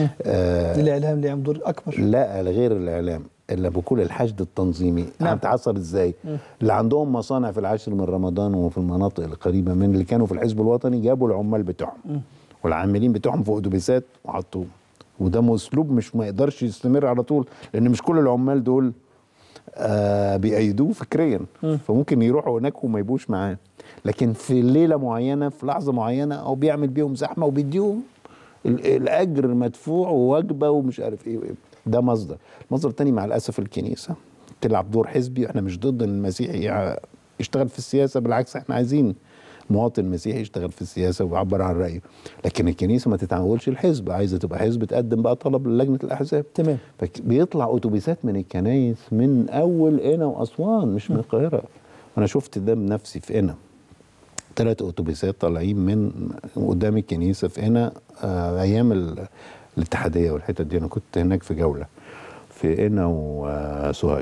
آه الاعلام ليه دور اكبر لا غير الاعلام الا بكل الحشد التنظيمي نعم. نعم. حصل ازاي اللي عندهم مصانع في العاشر من رمضان وفي المناطق القريبه من اللي كانوا في الحزب الوطني جابوا العمال بتوعهم والعاملين بتوعهم في اتوبيسات وحطوهم وده اسلوب مش ما يقدرش يستمر على طول لان مش كل العمال دول آه بيأيدوه فكريا فممكن يروحوا هناك وما يبقوش معاه لكن في ليله معينه في لحظه معينه او بيعمل بيهم زحمه وبيديهم ال- الاجر مدفوع ووجبه ومش عارف ايه وإيه. ده مصدر المصدر الثاني مع الاسف الكنيسه تلعب دور حزبي احنا مش ضد ان المسيحي يع- يشتغل في السياسه بالعكس احنا عايزين مواطن مسيحي يشتغل في السياسه ويعبر عن رايه لكن الكنيسه ما تتعولش الحزب عايزه تبقى حزب تقدم بقى طلب للجنه الاحزاب تمام. فبيطلع اتوبيسات من الكنايس من اول قنا واسوان مش من القاهره انا شفت ده بنفسي في قنا ثلاث اتوبيسات طالعين من قدام الكنيسه في هنا آه ايام ال- الاتحاديه والحتت دي انا كنت هناك في جوله في قنا وسوهاج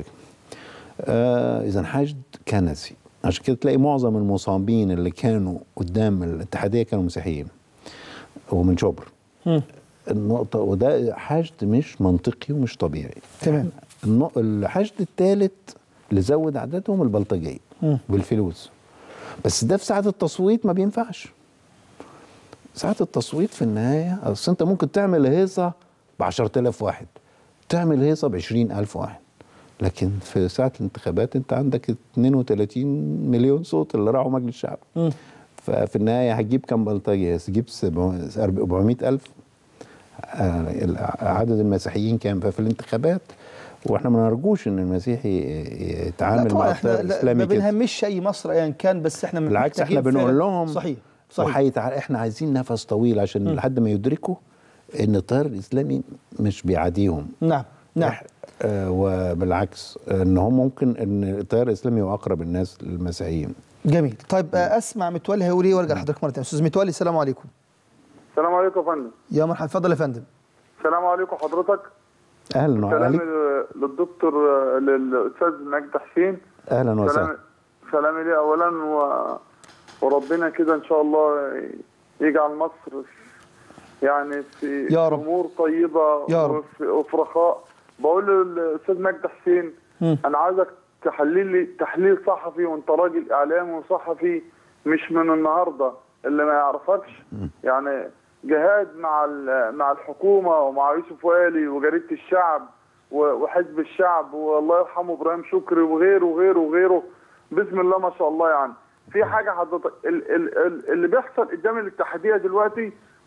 آه اذا حشد كنسي عشان كده تلاقي معظم المصابين اللي كانوا قدام الاتحاديه كانوا مسيحيين ومن شبر النقطه وده حشد مش منطقي ومش طبيعي تمام. النق- الحشد الثالث اللي زود عددهم البلطجيه بالفلوس بس ده في ساعة التصويت ما بينفعش ساعة التصويت في النهاية أصل أنت ممكن تعمل هيصة ب 10000 واحد تعمل هيصة ب 20000 واحد لكن في ساعة الانتخابات أنت عندك 32 مليون صوت اللي راحوا مجلس الشعب ففي النهاية هتجيب كم بلطجي هتجيب 400000 عدد المسيحيين كام ففي الانتخابات واحنا ما نرجوش ان المسيحي لا يتعامل طبعا مع احنا التيار لا ما الاسلامي كده بنهمش اي مصر ايا كان بس احنا بالعكس احنا محتاجين بنقول فعلاً- لهم صحيح صحيح وحيتع... احنا عايزين نفس طويل عشان لحد ما يدركوا ان التيار الاسلامي مش بيعاديهم نعم نعم إح- آه وبالعكس ان هم ممكن ان التيار الاسلامي هو اقرب الناس للمسيحيين جميل طيب آه، اسمع متولي هيقول ايه وارجع لحضرتك مره ثانيه استاذ متولي السلام عليكم السلام عليكم يا فندم يا مرحبا اتفضل يا فندم السلام عليكم حضرتك اهلا سلامي وعليك للدكتور للاستاذ مجدي حسين اهلا سلامي وسهلا سلامي ليه اولا و... وربنا كده ان شاء الله يجعل مصر يعني في يا رب. امور طيبه يا رب. وفي, وفي رخاء بقول للاستاذ مجدي حسين انا عايزك تحلل لي تحليل صحفي وانت راجل اعلامي وصحفي مش من النهارده اللي ما يعرفكش يعني جهاد مع ال- مع الحكومه ومع يوسف والي وجريده الشعب و- وحزب الشعب والله يرحمه ابراهيم شكري وغيره وغيره وغيره بسم الله ما شاء الله يعني في حاجه حضرتك ال- ال- ال- اللي بيحصل قدام الاتحاديه دلوقتي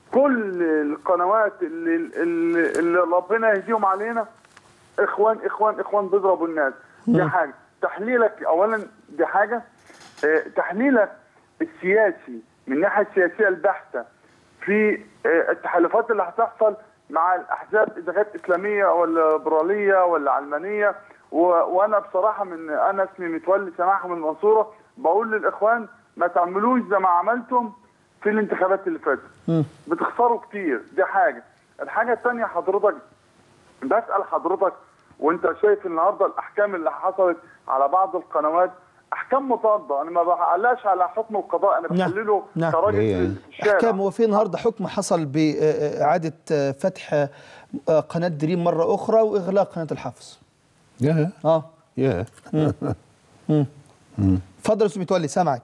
كل القنوات اللي, اللي, اللي ربنا يهديهم علينا اخوان اخوان اخوان بيضربوا الناس دي حاجه تحليلك اولا دي حاجه آه، تحليلك السياسي من الناحيه السياسيه البحته في آه، التحالفات اللي هتحصل مع الاحزاب اذا كانت اسلاميه ولا ليبراليه ولا علمانيه و... وانا بصراحه من انا اسمي متولي سماحه من المنصوره بقول للاخوان ما تعملوش زي ما عملتم في الانتخابات اللي فاتت بتخسروا كتير دي حاجه الحاجه الثانيه حضرتك بسال حضرتك وانت شايف النهارده الاحكام اللي حصلت على بعض القنوات احكام مضاده انا ما بعلقش على حكم القضاء انا نعم. بحلله نعم. كراجل ليه في يعني؟ في الشارع احكام هو في النهارده حكم حصل باعاده فتح آه، قناه دريم مره اخرى واغلاق قناه الحافظ يا اه يا اتفضل يا استاذ متولي سامعك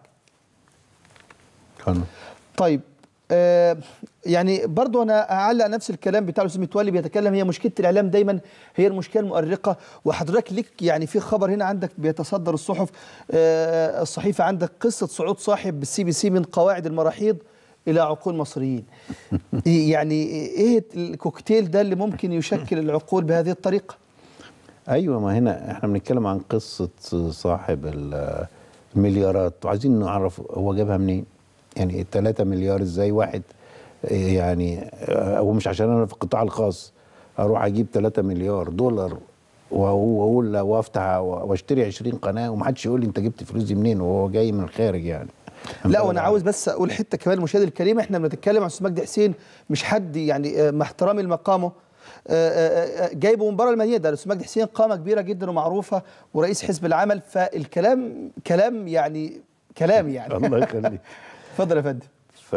كان طيب آه يعني برضو انا اعلق نفس الكلام بتاع الاستاذ متولي بيتكلم هي مشكله الاعلام دايما هي المشكله المؤرقه وحضرتك ليك يعني في خبر هنا عندك بيتصدر الصحف آه الصحيفه عندك قصه صعود صاحب بالسي بي سي من قواعد المراحيض الى عقول مصريين يعني ايه الكوكتيل ده اللي ممكن يشكل العقول بهذه الطريقه ايوه ما هنا احنا بنتكلم عن قصه صاحب ال- المليارات وعايزين نعرف هو جابها منين يعني 3 مليار ازاي واحد يعني هو مش عشان انا في القطاع الخاص اروح اجيب 3 مليار دولار وهو اقول لا وافتح واشتري 20 قناه ومحدش يقول لي انت جبت فلوس دي منين وهو جاي من الخارج يعني لا وانا عاوز بس اقول حته كمان المشاهد الكريم احنا بنتكلم عن استاذ مجدي حسين مش حد يعني آه، مع احترامي لمقامه آه، آه، آه، جايبه من بره المدينه ده الاستاذ مجدي حسين قامه كبيره جدا ومعروفه ورئيس حزب العمل فالكلام كلام يعني كلام يعني الله يخليك اتفضل يا فندم ف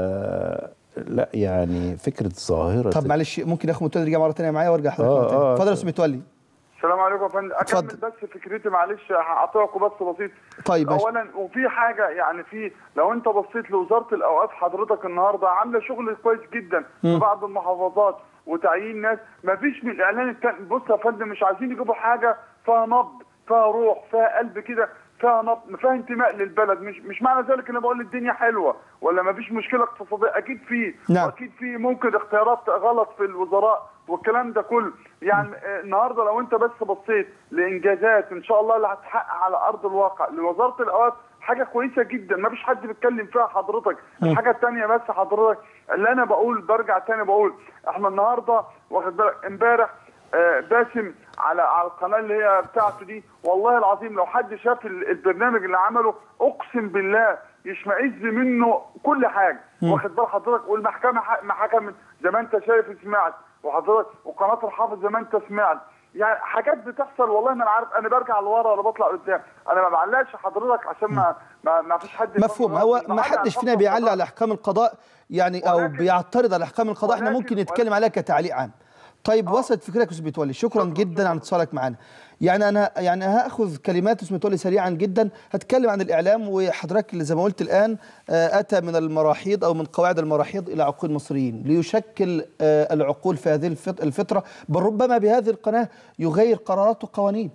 لا يعني فكره ظاهره طب معلش ممكن اخد متولي يرجع مره ثانيه معايا وارجع حضرتك آه، مرة تانية. آه. اتفضل يا استاذ متولي السلام عليكم يا فندم اكمل اتفضل. بس فكرتي معلش هقطعكم بس بسيط طيب ماشي. اولا وفي حاجه يعني في لو انت بصيت لوزاره الاوقاف حضرتك النهارده عامله شغل كويس جدا في بعض المحافظات وتعيين ناس ما فيش من الاعلان التاني بص يا فندم مش عايزين يجيبوا حاجه فيها نبض فيها روح فيها قلب كده فيها نبض فيها انتماء للبلد مش مش معنى ذلك ان أنا بقول الدنيا حلوه ولا ما فيش مشكله اقتصاديه اكيد في نعم. واكيد في ممكن اختيارات غلط في الوزراء والكلام ده كله يعني آه، النهارده لو انت بس بصيت لانجازات ان شاء الله اللي هتحقق على ارض الواقع لوزاره الاوقاف حاجه كويسه جدا ما فيش حد بيتكلم فيها حضرتك الحاجه الثانيه بس حضرتك اللي انا بقول برجع تاني بقول احنا النهارده واخد بالك امبارح آه، باسم على على القناه اللي هي بتاعته دي والله العظيم لو حد شاف ال- البرنامج اللي عمله اقسم بالله يشمئز منه كل حاجه واخد بال حضرتك والمحكمه ح- ما حكمت زي ما انت شايف سمعت وحضرتك وقناه الحافظ زي ما انت سمعت يعني حاجات بتحصل والله ما انا عارف انا برجع لورا ولا بطلع قدام انا ما بعلقش حضرتك عشان ما ما, ما فيش حد مفهوم يفكر هو رأسي. ما بعلق على حدش حكم فينا بيعلق القضاء. على احكام القضاء يعني او ولكن- بيعترض على احكام القضاء احنا ولكن- ممكن نتكلم عليها كتعليق عام طيب وصلت فكرتك يا استاذ متولي شكرا جدا عن اتصالك معنا يعني انا يعني هاخذ كلمات استاذ متولي سريعا جدا هتكلم عن الاعلام وحضرتك اللي زي ما قلت الان آه، اتى من المراحيض او من قواعد المراحيض الى عقول المصريين ليشكل آه، العقول في هذه الفت- الفتره بل ربما بهذه القناه يغير قرارات وقوانين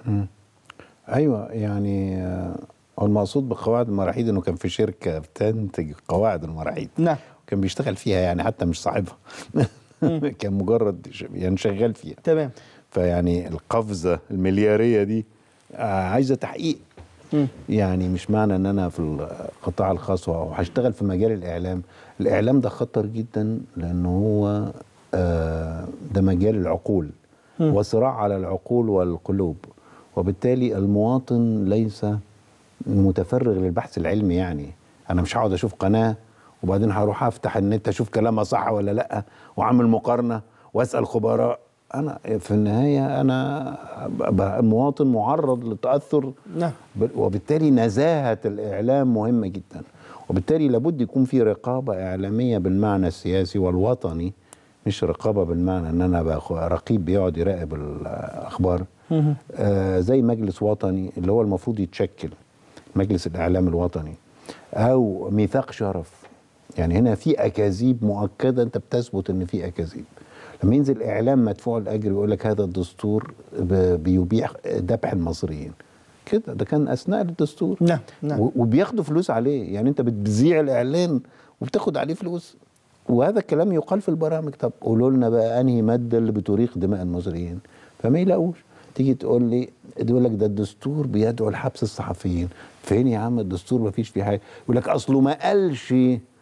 ايوه يعني آه، هو المقصود بقواعد المراحيض انه كان في شركه بتنتج قواعد المراحيض نعم. كان بيشتغل فيها يعني حتى مش صاحبها كان مجرد ش- يعني شغال فيها تمام فيعني القفزه الملياريه دي آه، عايزه تحقيق يعني مش معنى ان انا في القطاع الخاص وهشتغل في مجال الاعلام الاعلام ده خطر جدا لانه هو آه، ده مجال العقول وصراع على العقول والقلوب وبالتالي المواطن ليس متفرغ للبحث العلمي يعني انا مش هقعد اشوف قناه وبعدين هروح افتح النت اشوف كلامها صح ولا لا واعمل مقارنه واسال خبراء انا في النهايه انا ب- مواطن معرض للتاثر نعم. ب- وبالتالي نزاهه الاعلام مهمه جدا وبالتالي لابد يكون في رقابه اعلاميه بالمعنى السياسي والوطني مش رقابه بالمعنى ان انا بأخ- رقيب بيقعد يراقب الاخبار آه زي مجلس وطني اللي هو المفروض يتشكل مجلس الاعلام الوطني او ميثاق شرف يعني هنا في اكاذيب مؤكده انت بتثبت ان في اكاذيب لما ينزل اعلام مدفوع الاجر ويقول لك هذا الدستور ب- بيبيح ذبح المصريين كده ده كان اثناء الدستور نعم، نعم. و- وبياخدوا فلوس عليه يعني انت بتذيع الاعلان وبتاخد عليه فلوس وهذا الكلام يقال في البرامج طب قولوا لنا بقى انهي ماده اللي بتريق دماء المصريين فما يلاقوش تيجي تقول لي يقول لك ده الدستور بيدعو لحبس الصحفيين فين يا عم الدستور ما فيش فيه حاجه يقول لك اصله ما قالش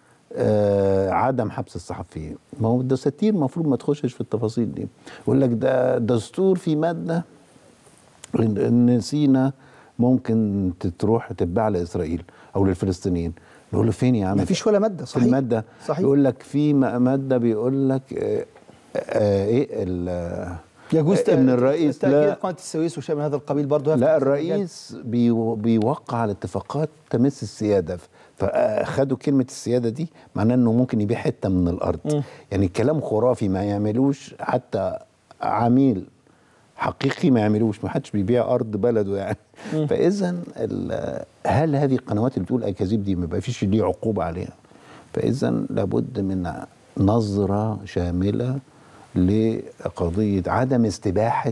آه عدم حبس الصحفيين ما هو الدساتير المفروض ما تخشش في التفاصيل دي يقول لك ده دستور في ماده ان إن سينا ممكن تروح تتباع لاسرائيل او للفلسطينيين نقول له فين يا عم ما فيش ولا ماده في صحيح الماده صحيح يقول لك في م- ماده بيقول لك آه، آه، ايه ال- يجوز آه، ان الرئيس تأجيل لا قناه السويس وشيء من هذا القبيل برضه يفتح لا هذا المجال. الرئيس بي بيوقع على اتفاقات تمس السياده فاخدوا كلمه السياده دي معناه انه ممكن يبيع حته من الارض يعني الكلام خرافي ما يعملوش حتى عميل حقيقي ما يعملوش ما حدش بيبيع ارض بلده يعني فاذا ال- هل هذه القنوات اللي بتقول اكاذيب دي ما بقى فيش ليه عقوبه عليها فاذا لابد من نظره شامله لقضيه عدم استباحه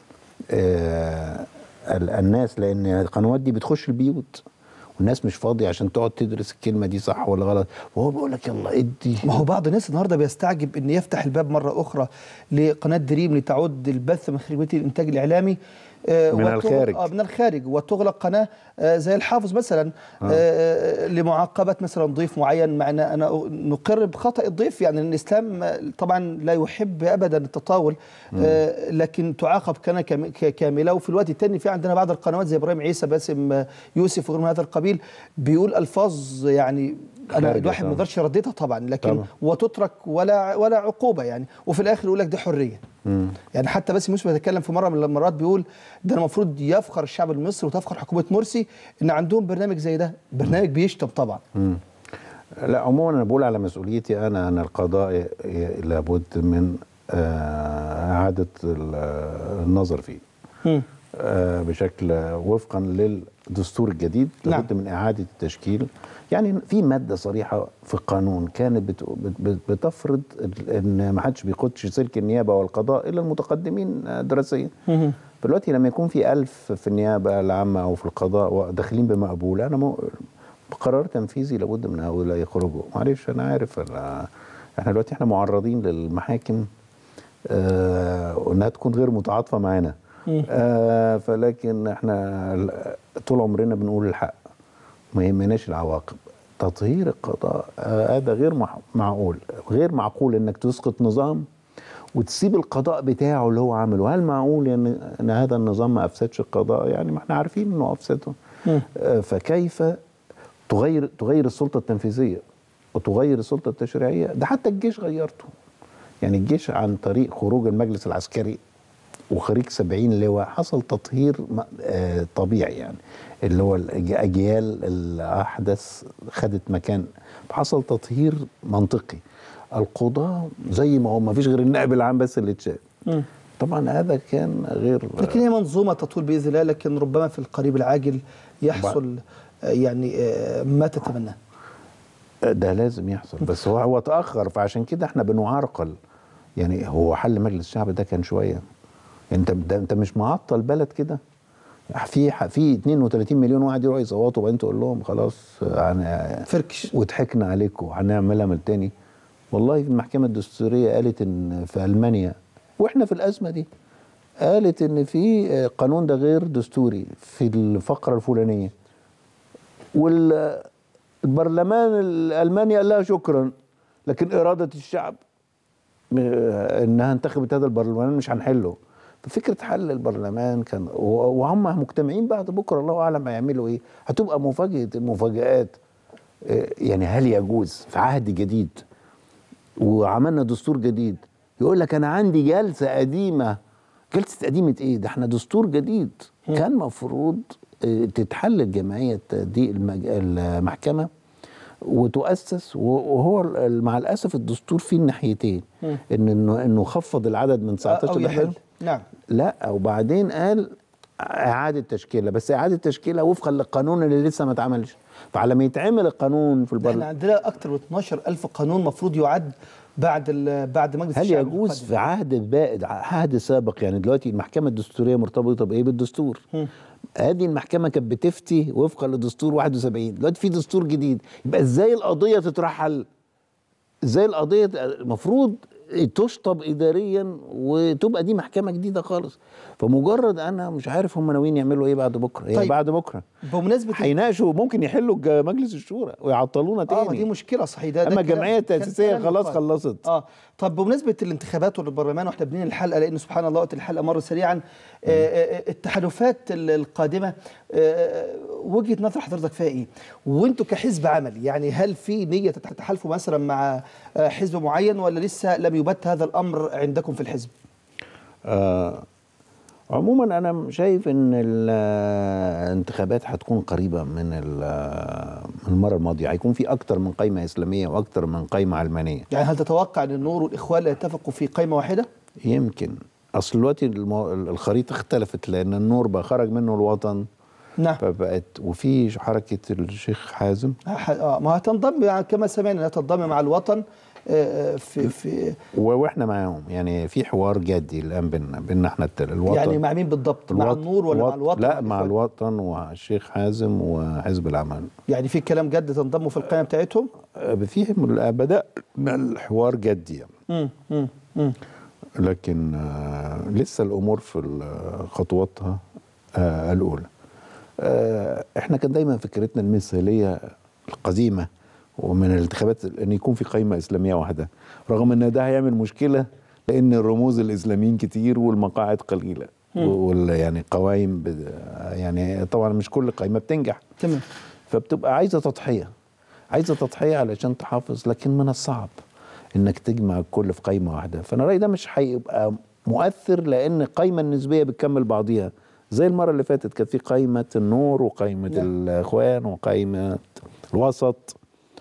آه، ال- الناس لان القنوات دي بتخش البيوت والناس مش فاضيه عشان تقعد تدرس الكلمه دي صح ولا غلط وهو بيقول لك يلا ادي ما هو بعض الناس النهارده بيستعجب ان يفتح الباب مره اخرى لقناه دريم لتعود البث من خدمه الانتاج الاعلامي آه، من وتغ- الخارج. اه من الخارج وتغلق قناه آه، زي الحافظ مثلا آه. لمعاقبه مثلا ضيف معين مع ان انا نقر بخطا الضيف يعني إن الاسلام آه، طبعا لا يحب ابدا التطاول آه، لكن تعاقب قناه كام- ك- كامله وفي الوقت الثاني في عندنا بعض القنوات زي ابراهيم عيسى باسم آه، يوسف وغير من هذا القبيل بيقول الفاظ يعني انا خارجة الواحد ما طبعاً. يقدرش يرددها طبعا لكن طبعاً. وتترك ولا ولا عقوبه يعني وفي الاخر يقول لك دي حريه يعني حتى باسم يوسف بيتكلم في مره من المرات بيقول ده المفروض يفخر الشعب المصري وتفخر حكومه مرسي ان عندهم برنامج زي ده برنامج بيشتم طبعا لا عموما انا بقول على مسؤوليتي انا ان القضاء ي- ي- لابد من آه، اعاده ال- النظر فيه آه، بشكل وفقا للدستور الجديد نعم. لابد من اعاده التشكيل يعني في ماده صريحه في القانون كانت بت- بت- بت- بتفرض ال- ان ما حدش بيقودش سلك النيابه والقضاء الا المتقدمين آه، دراسيا دلوقتي لما يكون في ألف في النيابة العامة أو في القضاء وداخلين بمقبول أنا مو بقرار تنفيذي لابد من هؤلاء يخرجوا معلش أنا عارف أنا احنا دلوقتي احنا معرضين للمحاكم آه وانها تكون غير متعاطفه معانا آه فلكن احنا ال- طول عمرنا بنقول الحق ما يهمناش العواقب تطهير القضاء آه هذا غير مع- معقول غير معقول انك تسقط نظام وتسيب القضاء بتاعه اللي هو عامله هل معقول ان ان هذا النظام ما افسدش القضاء يعني ما احنا عارفين انه افسده آه فكيف تغير تغير السلطه التنفيذيه وتغير السلطه التشريعيه ده حتى الجيش غيرته يعني الجيش عن طريق خروج المجلس العسكري وخريج 70 لواء حصل تطهير م- آه طبيعي يعني اللي هو الاجيال الاحدث خدت مكان حصل تطهير منطقي القضاة زي ما هو ما فيش غير النائب العام بس اللي اتشال طبعا هذا كان غير لكن هي منظومه تطول باذن الله لكن ربما في القريب العاجل يحصل آه، يعني آه، ما تتمناه ده لازم يحصل بس هو هو تاخر فعشان كده احنا بنعرقل يعني هو حل مجلس الشعب ده كان شويه انت ده انت مش معطل بلد كده في في 32 مليون واحد يروحوا يصوتوا وبعدين تقول لهم خلاص هن- فركش وضحكنا عليكم هنعملها من تاني والله في المحكمه الدستوريه قالت ان في المانيا واحنا في الازمه دي قالت ان في قانون ده غير دستوري في الفقره الفلانيه والبرلمان الالماني قال لها شكرا لكن اراده الشعب م- انها انتخبت هذا البرلمان مش هنحله ففكره حل البرلمان كان و- وهم مجتمعين بعد بكره الله اعلم هيعملوا ايه هتبقى مفاجاه المفاجات آه، يعني هل يجوز في عهد جديد وعملنا دستور جديد يقول لك انا عندي جلسه قديمه جلسه قديمه ايه ده احنا دستور جديد كان مفروض آه، تتحل الجمعيه دي المج... المحكمه وتؤسس و- وهو ال- مع الاسف الدستور فيه الناحيتين ان انه انه خفض العدد من 19 او ل يحل 11. نعم لا وبعدين قال اعاده تشكيله بس اعاده تشكيله وفقا للقانون اللي لسه ما اتعملش فعلى ما يتعمل القانون في احنا البرلمان عندنا اكثر من 12 ألف قانون مفروض يعد بعد ال- بعد مجلس هل الشعب يجوز القادم. في عهد بائد عهد سابق يعني دلوقتي المحكمه الدستوريه مرتبطه بايه بالدستور هذه المحكمه كانت بتفتي وفقا لدستور 71 دلوقتي في دستور جديد يبقى ازاي القضيه تترحل زي القضيه المفروض تشطب اداريا وتبقى دي محكمه جديده خالص فمجرد انا مش عارف هم ناويين يعملوا ايه بعد بكره هي طيب. بعد بكره بمناسبه هيناقشوا ممكن يحلوا الج- مجلس الشورى ويعطلونا اه تاني ما دي مشكله صحيح ده ده اما كلام- الجمعيه كان التاسيسيه كلام خلاص يقال. خلصت اه طب بمناسبه الانتخابات والبرلمان واحنا بنين الحلقه لان سبحان الله وقت الحلقه مر سريعا آه، آه، التحالفات ال- القادمه آه، وجهه نظر حضرتك فيها ايه؟ وانتوا كحزب عملي يعني هل في نيه تتح- تحالفوا مثلا مع آه، حزب معين ولا لسه لم يبت هذا الامر عندكم في الحزب؟ آه عموما انا شايف ان الانتخابات هتكون قريبه من ال- من المره الماضيه هيكون في اكتر من قائمه اسلاميه واكتر من قائمه علمانيه يعني هل تتوقع ان النور والاخوان لا يتفقوا في قائمه واحده؟ يمكن اصل دلوقتي المو- الخريطه اختلفت لان النور بقى خرج منه الوطن نعم فبقت وفي حركه الشيخ حازم ح- آه، ما هتنضم يعني كما سمعنا انها تنضم مع الوطن آه، آه، في في و- واحنا معاهم يعني في حوار جدي الان بيننا بيننا احنا التل- الوطن يعني مع مين بالضبط؟ مع الوط- النور ولا مع الوط- الوطن؟ لا ولا مع الإخوان؟ الوطن والشيخ حازم وحزب العمل يعني في كلام جد تنضموا في القائمه بتاعتهم؟ آه، في بدأنا الحوار جدي يعني. مم، مم، مم. لكن آه، لسه الامور في ال- خطواتها آه، الاولى آه، احنا كان دايما فكرتنا المثاليه القديمه ومن الانتخابات ان يكون في قائمه اسلاميه واحده رغم ان ده هيعمل مشكله لان الرموز الاسلاميين كتير والمقاعد قليله وال يعني قوائم بد- يعني طبعا مش كل قائمه بتنجح تمام فبتبقى عايزه تضحيه عايزه تضحيه علشان تحافظ لكن من الصعب انك تجمع الكل في قائمه واحده فانا رايي ده مش هيبقى مؤثر لان القائمه النسبيه بتكمل بعضيها زي المره اللي فاتت كانت في قائمه النور وقائمه نعم. الاخوان وقائمه الوسط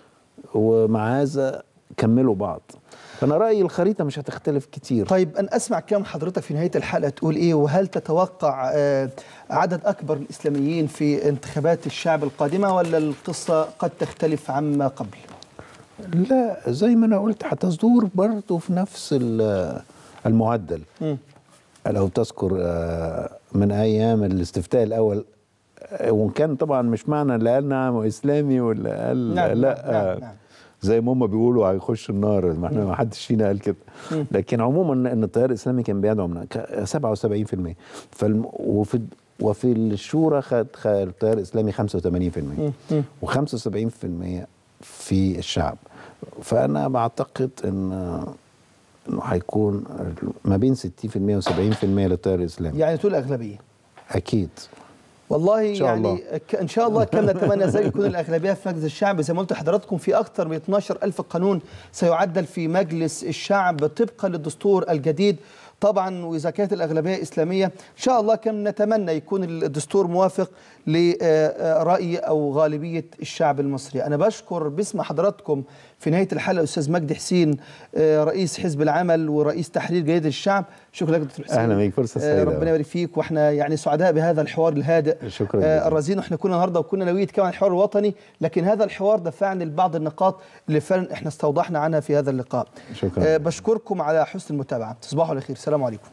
ومع هذا كملوا بعض فانا رايي الخريطه مش هتختلف كتير طيب أن أسمع كلام حضرتك في نهاية الحلقة تقول إيه وهل تتوقع آه، عدد أكبر الإسلاميين في انتخابات الشعب القادمة ولا القصة قد تختلف عما قبل؟ لا زي ما انا قلت هتصدور برضه في نفس ال- المعدل مم. لو تذكر آه، من ايام الاستفتاء الاول آه، وان كان طبعا مش معنى اللي قال نعم اسلامي ولا قال نعم، لا نعم، آه، نعم. زي ما هم بيقولوا هيخش النار ما احنا ما حدش فينا قال كده لكن عموما ان التيار الاسلامي كان بيدعم من- ك- 77% فالم وفي وفي الشورى خد خد التيار الاسلامي 85% و75% في الشعب فانا بعتقد ان انه هيكون ما بين 60% و70% للتيار الاسلامي يعني تقول أغلبية اكيد والله إن شاء يعني الله. ك- ان شاء الله كم نتمنى ذلك يكون الاغلبيه في مجلس الشعب زي ما قلت لحضراتكم في اكثر من 12 الف قانون سيعدل في مجلس الشعب طبقا للدستور الجديد طبعا واذا كانت الاغلبيه اسلاميه ان شاء الله كم نتمنى يكون الدستور موافق لراي او غالبيه الشعب المصري انا بشكر باسم حضراتكم في نهايه الحلقه استاذ مجدي حسين آه، رئيس حزب العمل ورئيس تحرير جريده الشعب شكرا لك دكتور حسين أهلا بيك، فرصة آه، سعيدة. ربنا يبارك فيك واحنا يعني سعداء بهذا الحوار الهادئ شكراً آه، جزيلاً. الرزين واحنا كنا النهارده وكنا ناويين كمان الحوار الوطني لكن هذا الحوار دفعني لبعض النقاط اللي فعلا احنا استوضحنا عنها في هذا اللقاء شكراً. آه، بشكركم على حسن المتابعه تصبحوا على خير السلام عليكم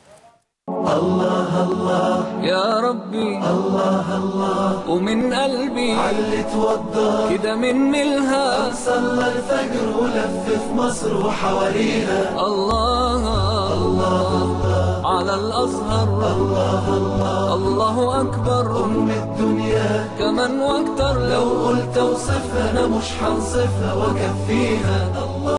يا ربي الله الله ومن قلبي علي توضى كده من ملها صلى الفجر ولف في مصر وحواليها الله الله على الأزهر الله الله الله أكبر أم الدنيا كمان واكتر لو قلت اوصفها أنا مش هنصفها وأكفيها